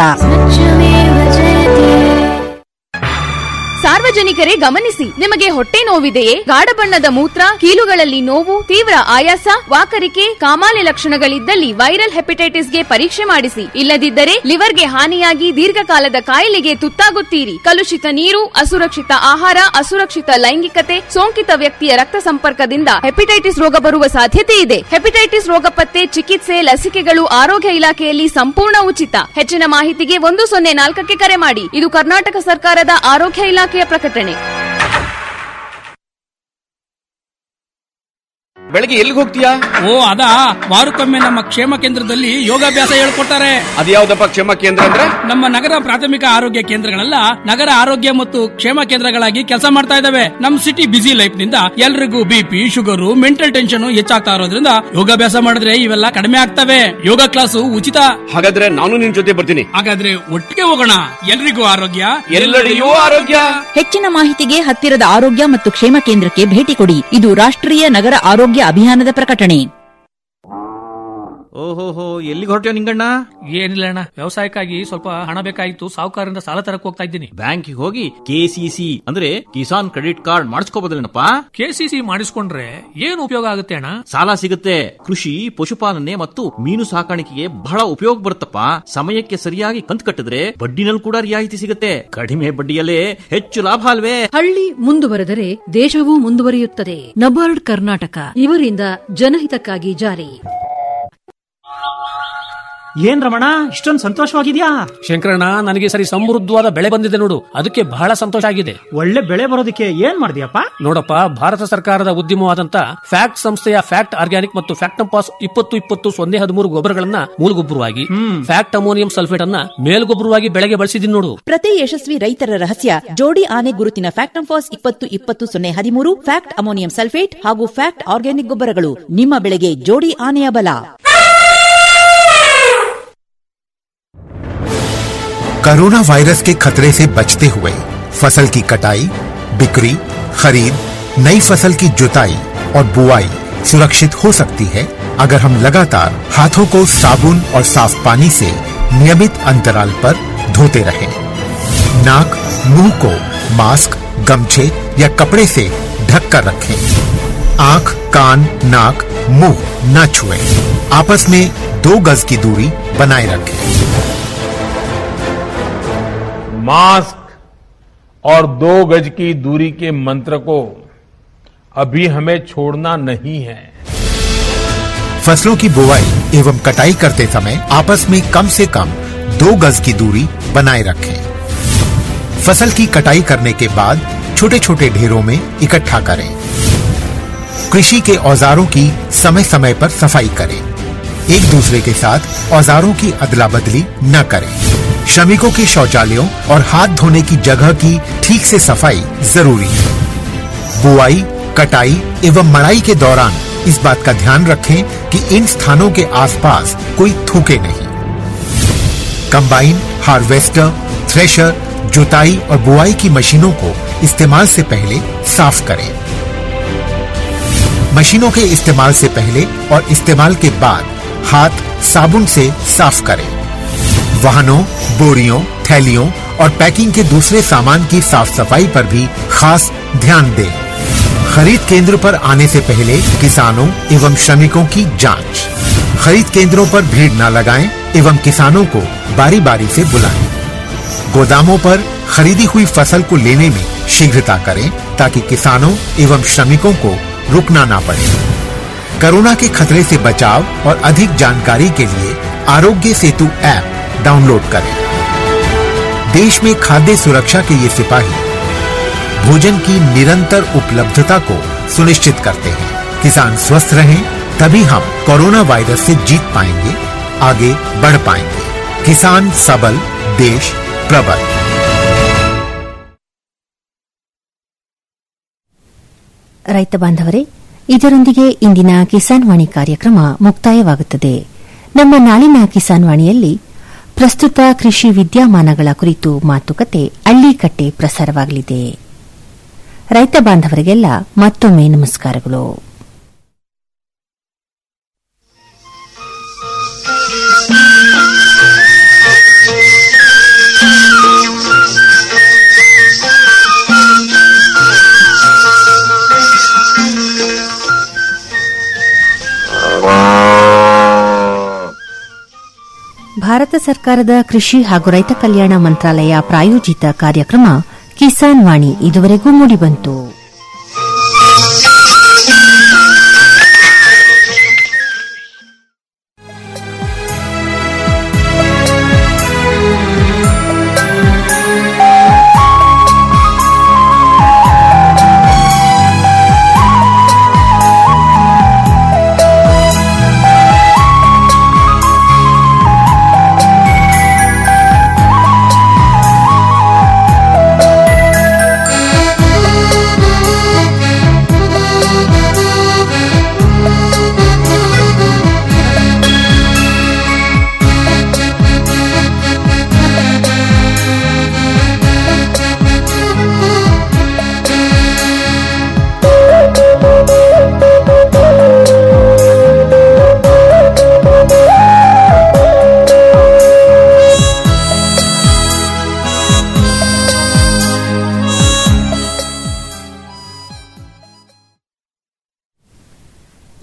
ಸಾರ್ವಜನಿಕರೇ ಗಮನಿಸಿ ನಿಮಗೆ ಹೊಟ್ಟೆ ನೋವಿದೆಯೇ ಗಾಢ ಬಣ್ಣದ ಮೂತ್ರ ಕೀಲುಗಳಲ್ಲಿ ನೋವು ತೀವ್ರ ಆಯಾಸ ವಾಕರಿಕೆ ಕಾಮಾಲೆ ಲಕ್ಷಣಗಳಿದ್ದಲ್ಲಿ ವೈರಲ್ ಹೆಪಟೈಟಿಸ್ಗೆ ಪರೀಕ್ಷೆ ಮಾಡಿಸಿ ಇಲ್ಲದಿದ್ದರೆ ಲಿವರ್ಗೆ ಹಾನಿಯಾಗಿ ದೀರ್ಘಕಾಲದ ಕಾಯಿಲೆಗೆ ತುತ್ತಾಗುತ್ತೀರಿ ಕಲುಷಿತ ನೀರು ಅಸುರಕ್ಷಿತ ಆಹಾರ ಅಸುರಕ್ಷಿತ ಲೈಂಗಿಕತೆ ಸೋಂಕಿತ ವ್ಯಕ್ತಿಯ ರಕ್ತ ಸಂಪರ್ಕದಿಂದ ಹೆಪಟೈಟಿಸ್ ರೋಗ ಬರುವ ಸಾಧ್ಯತೆ ಇದೆ ಹೆಪಟೈಟಿಸ್ ರೋಗ ಪತ್ತೆ ಚಿಕಿತ್ಸೆ ಲಸಿಕೆಗಳು ಆರೋಗ್ಯ ಇಲಾಖೆಯಲ್ಲಿ ಸಂಪೂರ್ಣ ಉಚಿತ ಹೆಚ್ಚಿನ ಮಾಹಿತಿಗೆ ಒಂದು ಸೊನ್ನೆ ನಾಲ್ಕಕ್ಕೆ ಕರೆ ಮಾಡಿ ಇದು ಕರ್ನಾಟಕ ಸರ್ಕಾರದ ಆರೋಗ್ಯ ಇಲಾಖೆಯ ಪ್ರಕಟಣೆ ಬೆಳಗ್ಗೆ ಎಲ್ಲಿಗೆ ಹೋಗ್ತೀಯಾ ಓ ಅದಾ ವಾರಕ್ಕೊಮ್ಮೆ ನಮ್ಮ ಕ್ಷೇಮ ಕೇಂದ್ರದಲ್ಲಿ ಯೋಗಾಭ್ಯಾಸ ಹೇಳ್ಕೊಡ್ತಾರೆ ಅದ್ಯಾವ್ದಪ್ಪ ಕ್ಷೇಮ ಕೇಂದ್ರ ಅಂದ್ರೆ ನಮ್ಮ ನಗರ ಪ್ರಾಥಮಿಕ ಆರೋಗ್ಯ ಕೇಂದ್ರಗಳೆಲ್ಲ ನಗರ ಆರೋಗ್ಯ ಮತ್ತು ಕ್ಷೇಮ ಕೇಂದ್ರಗಳಾಗಿ ಕೆಲಸ ಮಾಡ್ತಾ ಇದಾವೆ ನಮ್ ಸಿಟಿ ಬಿಸಿ ಲೈಫ್ ನಿಂದ ಎಲ್ರಿಗೂ ಬಿಪಿ ಶುಗರ್ ಮೆಂಟಲ್ ಟೆನ್ಷನ್ ಹೆಚ್ಚಾಗ್ತಾ ಇರೋದ್ರಿಂದ ಯೋಗಾಭ್ಯಾಸ ಮಾಡಿದ್ರೆ ಇವೆಲ್ಲ ಕಡಿಮೆ ಆಗ್ತವೆ ಯೋಗ ಕ್ಲಾಸು ಉಚಿತ ಹಾಗಾದ್ರೆ ನಾನು ನಿನ್ ಜೊತೆ ಬರ್ತೀನಿ ಹಾಗಾದ್ರೆ ಒಟ್ಟಿಗೆ ಹೋಗೋಣ ಎಲ್ರಿಗೂ ಆರೋಗ್ಯ ಎಲ್ಲೆಡೆಯೂ ಆರೋಗ್ಯ ಹೆಚ್ಚಿನ ಮಾಹಿತಿಗೆ ಹತ್ತಿರದ ಆರೋಗ್ಯ ಮತ್ತು ಕ್ಷೇಮ ಕೇಂದ್ರಕ್ಕೆ ಭೇಟಿ ಕೊಡಿ ಇದು ರಾಷ್ಟ್ರೀಯ ನಗರ ಆರೋಗ್ಯ ಅಭಿಯಾನದ ಪ್ರಕಟಣೆ ಓಹೋಹೋ ಎಲ್ಲಿಗೆ ಹೊರಟ್ಯೋ ನಿಂಗಣ್ಣ ಏನಿಲ್ಲ ಅಣ್ಣ ವ್ಯವಸಾಯಕ್ಕಾಗಿ ಸ್ವಲ್ಪ ಹಣ ಬೇಕಾಗಿತ್ತು ಸಾಹುಕಾರರಿಂದ ಸಾಲ ತರಕ್ ಹೋಗ್ತಾ ಇದ್ದೀನಿ ಬ್ಯಾಂಕಿಗೆ ಹೋಗಿ ಕೆಸಿಸಿ ಅಂದ್ರೆ ಕಿಸಾನ್ ಕ್ರೆಡಿಟ್ ಕಾರ್ಡ್ ಮಾಡಿಸ್ಕೋಬೋದಲ್ಲೇನಪ್ಪ ಕೆಸಿಸಿ ಮಾಡಿಸ್ಕೊಂಡ್ರೆ ಏನು ಉಪಯೋಗ ಆಗುತ್ತೆ ಅಣ್ಣ ಸಾಲ ಸಿಗುತ್ತೆ ಕೃಷಿ ಪಶುಪಾಲನೆ ಮತ್ತು ಮೀನು ಸಾಕಾಣಿಕೆಗೆ ಬಹಳ ಉಪಯೋಗ ಬರುತ್ತಪ್ಪ ಸಮಯಕ್ಕೆ ಸರಿಯಾಗಿ ಕಂತು ಕಟ್ಟಿದ್ರೆ ಬಡ್ಡಿನಲ್ಲಿ ಕೂಡ ರಿಯಾಯಿತಿ ಸಿಗುತ್ತೆ ಕಡಿಮೆ ಬಡ್ಡಿಯಲ್ಲೇ ಹೆಚ್ಚು ಲಾಭ ಅಲ್ವೇ ಹಳ್ಳಿ ಮುಂದುವರೆದರೆ ದೇಶವೂ ಮುಂದುವರಿಯುತ್ತದೆ ನಬಾರ್ಡ್ ಕರ್ನಾಟಕ ಇವರಿಂದ ಜನಹಿತಕ್ಕಾಗಿ ಜಾರಿ ಏನ್ ರಮಣ ಇಷ್ಟೊಂದು ಸಂತೋಷವಾಗಿದ್ಯಾ ಶಂಕರಣ್ಣ ನನಗೆ ಸರಿ ಸಮೃದ್ಧವಾದ ಬೆಳೆ ಬಂದಿದೆ ನೋಡು ಅದಕ್ಕೆ ಬಹಳ ಸಂತೋಷ ಆಗಿದೆ ಒಳ್ಳೆ ಬೆಳೆ ಬರೋದಕ್ಕೆ ಏನ್ ಮಾಡಿದ್ಯಪ್ಪ ನೋಡಪ್ಪ ಭಾರತ ಸರ್ಕಾರದ ಉದ್ಯಮವಾದಂತ ಫ್ಯಾಕ್ಟ್ ಸಂಸ್ಥೆಯ ಫ್ಯಾಕ್ಟ್ ಆರ್ಗ್ಯಾನಿಕ್ ಮತ್ತು ಫ್ಯಾಕ್ಟಂಪಾಸ್ ಇಪ್ಪತ್ತು ಇಪ್ಪತ್ತು ಸೊನ್ನೆ ಹದಿಮೂರು ಗೊಬ್ಬರಗಳನ್ನ ಮೂಲಗೊಬ್ಬರವಾಗಿ ಫ್ಯಾಕ್ಟ್ ಅಮೋನಿಯಂ ಸಲ್ಫೇಟ್ ಅನ್ನ ಮೇಲ್ಗೊಬ್ಬರವಾಗಿ ಬೆಳೆಗೆ ಬಳಸಿದೀನಿ ನೋಡು ಪ್ರತಿ ಯಶಸ್ವಿ ರೈತರ ರಹಸ್ಯ ಜೋಡಿ ಆನೆ ಗುರುತಿನ ಫ್ಯಾಕ್ಟಂಫಾಸ್ ಇಪ್ಪತ್ತು ಇಪ್ಪತ್ತು ಸೊನ್ನೆ ಹದಿಮೂರು ಫ್ಯಾಕ್ಟ್ ಅಮೋನಿಯಂ ಸಲ್ಫೇಟ್ ಹಾಗೂ ಫ್ಯಾಕ್ಟ್ ಆರ್ಗ್ಯಾನಿಕ್ ಗೊಬ್ಬರಗಳು ನಿಮ್ಮ ಬೆಳೆಗೆ ಜೋಡಿ ಆನೆಯ ಬಲ कोरोना वायरस के खतरे से बचते हुए फसल की कटाई बिक्री खरीद नई फसल की जुताई और बुआई सुरक्षित हो सकती है अगर हम लगातार हाथों को साबुन और साफ पानी से नियमित अंतराल पर धोते रहें। नाक मुंह को मास्क गमछे या कपड़े से ढक कर रखें आंख कान नाक मुंह न छुएं। आपस में दो गज की दूरी बनाए रखें मास्क और दो गज की दूरी के मंत्र को अभी हमें छोड़ना नहीं है फसलों की बुवाई एवं कटाई करते समय आपस में कम से कम दो गज की दूरी बनाए रखें फसल की कटाई करने के बाद छोटे छोटे ढेरों में इकट्ठा करें कृषि के औजारों की समय समय पर सफाई करें एक दूसरे के साथ औजारों की अदला बदली न करें श्रमिकों के शौचालयों और हाथ धोने की जगह की ठीक से सफाई जरूरी है बुआई कटाई एवं मड़ाई के दौरान इस बात का ध्यान रखें कि इन स्थानों के आसपास कोई थूके नहीं कंबाइन हार्वेस्टर थ्रेशर जुताई और बुआई की मशीनों को इस्तेमाल से पहले साफ करें मशीनों के इस्तेमाल से पहले और इस्तेमाल के बाद हाथ साबुन से साफ करें वाहनों बोरियों थैलियों और पैकिंग के दूसरे सामान की साफ सफाई पर भी खास ध्यान दें खरीद केंद्र पर आने से पहले किसानों एवं श्रमिकों की जांच खरीद केंद्रों पर भीड़ न लगाएं एवं किसानों को बारी बारी से बुलाएं गोदामों पर खरीदी हुई फसल को लेने में शीघ्रता करें ताकि किसानों एवं श्रमिकों को रुकना ना पड़े कोरोना के खतरे से बचाव और अधिक जानकारी के लिए आरोग्य सेतु ऐप डाउनलोड करें देश में खाद्य सुरक्षा के ये सिपाही भोजन की निरंतर उपलब्धता को सुनिश्चित करते हैं किसान स्वस्थ रहें तभी हम कोरोना वायरस से जीत पाएंगे आगे बढ़ पाएंगे किसान सबल देश प्रबल ರೈತ ಬಾಂಧವರೇ ಇದರೊಂದಿಗೆ ಇಂದಿನ ಕಿಸಾನ್ ವಾಣಿ ಕಾರ್ಯಕ್ರಮ ಮುಕ್ತಾಯವಾಗುತ್ತದೆ ನಮ್ಮ ನಾಳಿನ ಕಿಸಾನ್ ವಾಣಿಯಲ್ಲಿ ಪ್ರಸ್ತುತ ಕೃಷಿ ವಿದ್ಯಮಾನಗಳ ಕುರಿತು ಮಾತುಕತೆ ಅಳ್ಳಿಕಟ್ಟೆ ಪ್ರಸಾರವಾಗಲಿದೆ ರೈತ ಬಾಂಧವರಿಗೆಲ್ಲ ಮತ್ತೊಮ್ಮೆ ನಮಸ್ಕಾರಗಳು ಭಾರತ ಸರ್ಕಾರದ ಕೃಷಿ ಹಾಗೂ ರೈತ ಕಲ್ಯಾಣ ಮಂತ್ರಾಲಯ ಪ್ರಾಯೋಜಿತ ಕಾರ್ಯಕ್ರಮ ಕಿಸಾನ್ ವಾಣಿ ಇದುವರೆಗೂ ಮೂಡಿಬಂತು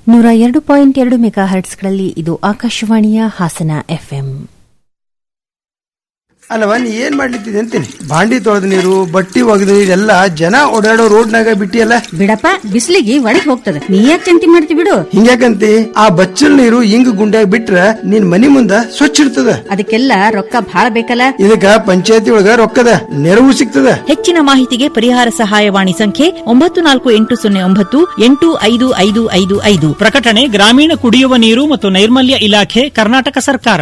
ನೂರ ಎರಡು ಪಾಯಿಂಟ್ ಎರಡು ಮೆಗಾ ಹರ್ಟ್ಸ್ಗಳಲ್ಲಿ ಇದು ಆಕಾಶವಾಣಿಯ ಹಾಸನ ಎಫ್ಎಂ ಅಲ್ಲವ ನೀ ಏನ್ ಮಾಡ್ಲಿತ್ತಿದೆ ಅಂತೀನಿ ಬಾಂಡಿ ತೊಳೆದ ನೀರು ಬಟ್ಟಿ ಒಗೆದ ನೀರೆಲ್ಲ ಜನ ಓಡಾಡೋ ರೋಡ್ನಾಗ ಬಿಟ್ಟಿಯಲ್ಲ ಬಿಡಪ್ಪ ಬಿಸಿಲಿಗೆ ಒಳಗ್ ಹೋಗ್ತದೆ ನೀ ಯಾಕೆ ಚಿಂತೆ ಮಾಡ್ತಿ ಬಿಡು ಹಿಂಗ್ಯಾಕಂತಿ ಆ ಬಚ್ಚಲ್ ನೀರು ಹಿಂಗ್ ಗುಂಡ್ಯಾಗ ಬಿಟ್ರ ನಿನ್ ಮನಿ ಮುಂದ ಸ್ವಚ್ಛ ಇರ್ತದ ಅದಕ್ಕೆಲ್ಲ ರೊಕ್ಕ ಭಾಳ ಬೇಕಲ್ಲ ಇದಕ್ಕ ಪಂಚಾಯತಿ ಒಳಗ ರೊಕ್ಕದ ನೆರವು ಸಿಗ್ತದ ಹೆಚ್ಚಿನ ಮಾಹಿತಿಗೆ ಪರಿಹಾರ ಸಹಾಯವಾಣಿ ಸಂಖ್ಯೆ ಒಂಬತ್ತು ನಾಲ್ಕು ಎಂಟು ಸೊನ್ನೆ ಒಂಬತ್ತು ಎಂಟು ಐದು ಐದು ಐದು ಐದು ಪ್ರಕಟಣೆ ಗ್ರಾಮೀಣ ಕುಡಿಯುವ ನೀರು ಮತ್ತು ನೈರ್ಮಲ್ಯ ಇಲಾಖೆ ಕರ್ನಾಟಕ ಸರ್ಕಾರ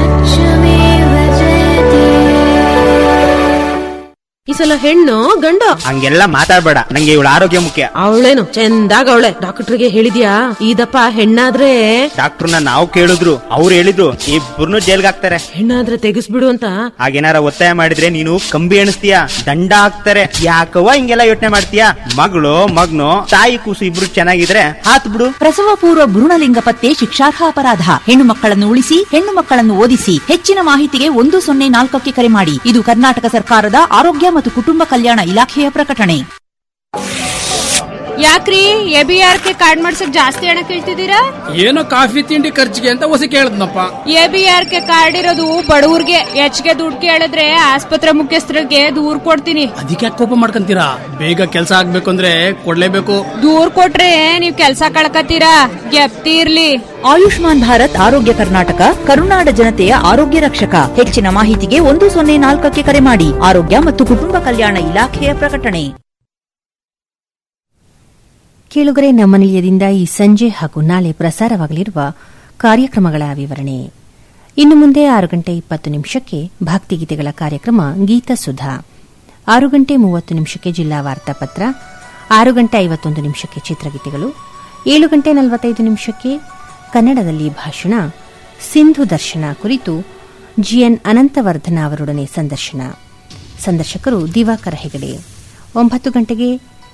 ಈ ಸಲ ಹೆಣ್ಣು ಗಂಡು ಹಂಗೆಲ್ಲ ಮಾತಾಡ್ಬೇಡ ನಂಗೆ ಇವಳ ಆರೋಗ್ಯ ಮುಖ್ಯ ಅವಳೇನು ಚಂದಾಗ ಅವಳೆ ಡಾಕ್ಟರ್ಗೆ ಹೇಳಿದ್ಯಾ ಇದಪ್ಪ ಹೆಣ್ಣಾದ್ರೆ ಡಾಕ್ಟರ್ನ ನಾವು ಕೇಳಿದ್ರು ಅವ್ರು ಹೇಳಿದ್ರು ಇಬ್ಬರನ್ನು ಜೈಲ್ಗೆ ಹಾಕ್ತಾರೆ ಹೆಣ್ಣಾದ್ರೆ ತೆಗಿಸ್ಬಿಡು ಅಂತ ಹಾಗೇನಾರ ಒತ್ತಾಯ ಮಾಡಿದ್ರೆ ನೀನು ಕಂಬಿ ಎಣಿಸ್ತೀಯ ದಂಡ ಹಾಕ್ತಾರೆ ಯಾಕವ್ವ ಹಿಂಗೆಲ್ಲ ಯೋಚನೆ ಮಾಡ್ತೀಯ ಮಗಳು ಮಗ್ನು ತಾಯಿ ಕೂಸು ಇಬ್ರು ಚೆನ್ನಾಗಿದ್ರೆ ಹಾತ್ ಬಿಡು ಪ್ರಸವ ಪೂರ್ವ ಭ್ರೂಣಲಿಂಗ ಪತ್ತೆ ಶಿಕ್ಷಾರ್ಹ ಅಪರಾಧ ಹೆಣ್ಣು ಮಕ್ಕಳನ್ನು ಉಳಿಸಿ ಹೆಣ್ಣು ಮಕ್ಕಳನ್ನು ಓದಿಸಿ ಹೆಚ್ಚಿನ ಮಾಹಿತಿಗೆ ಒಂದು ಸೊನ್ನೆ ನಾಲ್ಕಕ್ಕೆ ಕರೆ ಮಾಡಿ ಇದು ಕರ್ನಾಟಕ ಸರ್ಕಾರದ ಆರೋಗ್ಯ ಮತ್ತು ಕುಟುಂಬ ಕಲ್ಯಾಣ ಇಲಾಖೆಯ ಪ್ರಕಟಣೆ ಯಾಕ್ರಿ A B R K card ಮಾಡ್ಸಕ್ ಜಾಸ್ತಿ ಹಣ ಕೇಳ್ತಿದ್ದೀರಾ ಏನೋ ಕಾಫಿ ತಿಂಡಿ ಖರ್ಚಿಗೆ ಅಂತ ಹೊಸ ಕೇಳದ್ನಪ್ಪ A B R K card ಇರೋದು ಬಡವ್ರಿಗೆ ಹೆಚ್ಚಿಗೆ ದುಡ್ಡು ಕೇಳಿದ್ರೆ ಆಸ್ಪತ್ರೆ ಮುಖ್ಯಸ್ಥರಿಗೆ ದೂರ್ ಕೊಡ್ತೀನಿ ಅದಕ್ಕೆ ಯಾಕೆ ಕೋಪ ಮಾಡ್ಕೊಂತೀರಾ ಬೇಗ ಕೆಲಸ ಆಗ್ಬೇಕು ಅಂದ್ರೆ ಕೊಡ್ಲೇಬೇಕು ದೂರ್ ಕೊಟ್ರೆ ನೀವ್ ಕೆಲ್ಸ ಕಳ್ಕತ್ತೀರಾ ಗೆಪ್ತಿ ಇರ್ಲಿ ಆಯುಷ್ಮಾನ್ ಭಾರತ್ ಆರೋಗ್ಯ ಕರ್ನಾಟಕ ಕರುನಾಡ ಜನತೆಯ ಆರೋಗ್ಯ ರಕ್ಷಕ ಹೆಚ್ಚಿನ ಮಾಹಿತಿಗೆ ಒಂದು ಸೊನ್ನೆ ನಾಲ್ಕಕ್ಕೆ ಕರೆ ಮಾಡಿ ಆರೋಗ್ಯ ಮತ್ತು ಕುಟುಂಬ ಕಲ್ಯಾಣ ಇಲಾಖೆಯ ಪ್ರಕಟಣೆ ಕೇಳುಗರೆ ನಮ್ಮ ನಿಲಯದಿಂದ ಈ ಸಂಜೆ ಹಾಗೂ ನಾಳೆ ಪ್ರಸಾರವಾಗಲಿರುವ ಕಾರ್ಯಕ್ರಮಗಳ ವಿವರಣೆ ಇನ್ನು ಮುಂದೆ ಆರು ಗಂಟೆ ಇಪ್ಪತ್ತು ನಿಮಿಷಕ್ಕೆ ಭಕ್ತಿಗೀತೆಗಳ ಕಾರ್ಯಕ್ರಮ ಗೀತ ಸುಧಾ ಆರು ಗಂಟೆ ಮೂವತ್ತು ನಿಮಿಷಕ್ಕೆ ಜಿಲ್ಲಾ ವಾರ್ತಾಪತ್ರ ಆರು ಗಂಟೆ ಐವತ್ತೊಂದು ನಿಮಿಷಕ್ಕೆ ಚಿತ್ರಗೀತೆಗಳು ಏಳು ಗಂಟೆ ನಲವತ್ತೈದು ನಿಮಿಷಕ್ಕೆ ಕನ್ನಡದಲ್ಲಿ ಭಾಷಣ ಸಿಂಧು ದರ್ಶನ ಕುರಿತು ಜಿಎನ್ ಅನಂತವರ್ಧನ ಅವರೊಡನೆ ಸಂದರ್ಶನ ಸಂದರ್ಶಕರು ದಿವಾಕರ ಹೆಗಡೆ ಒಂಬತ್ತು ಗಂಟೆಗೆ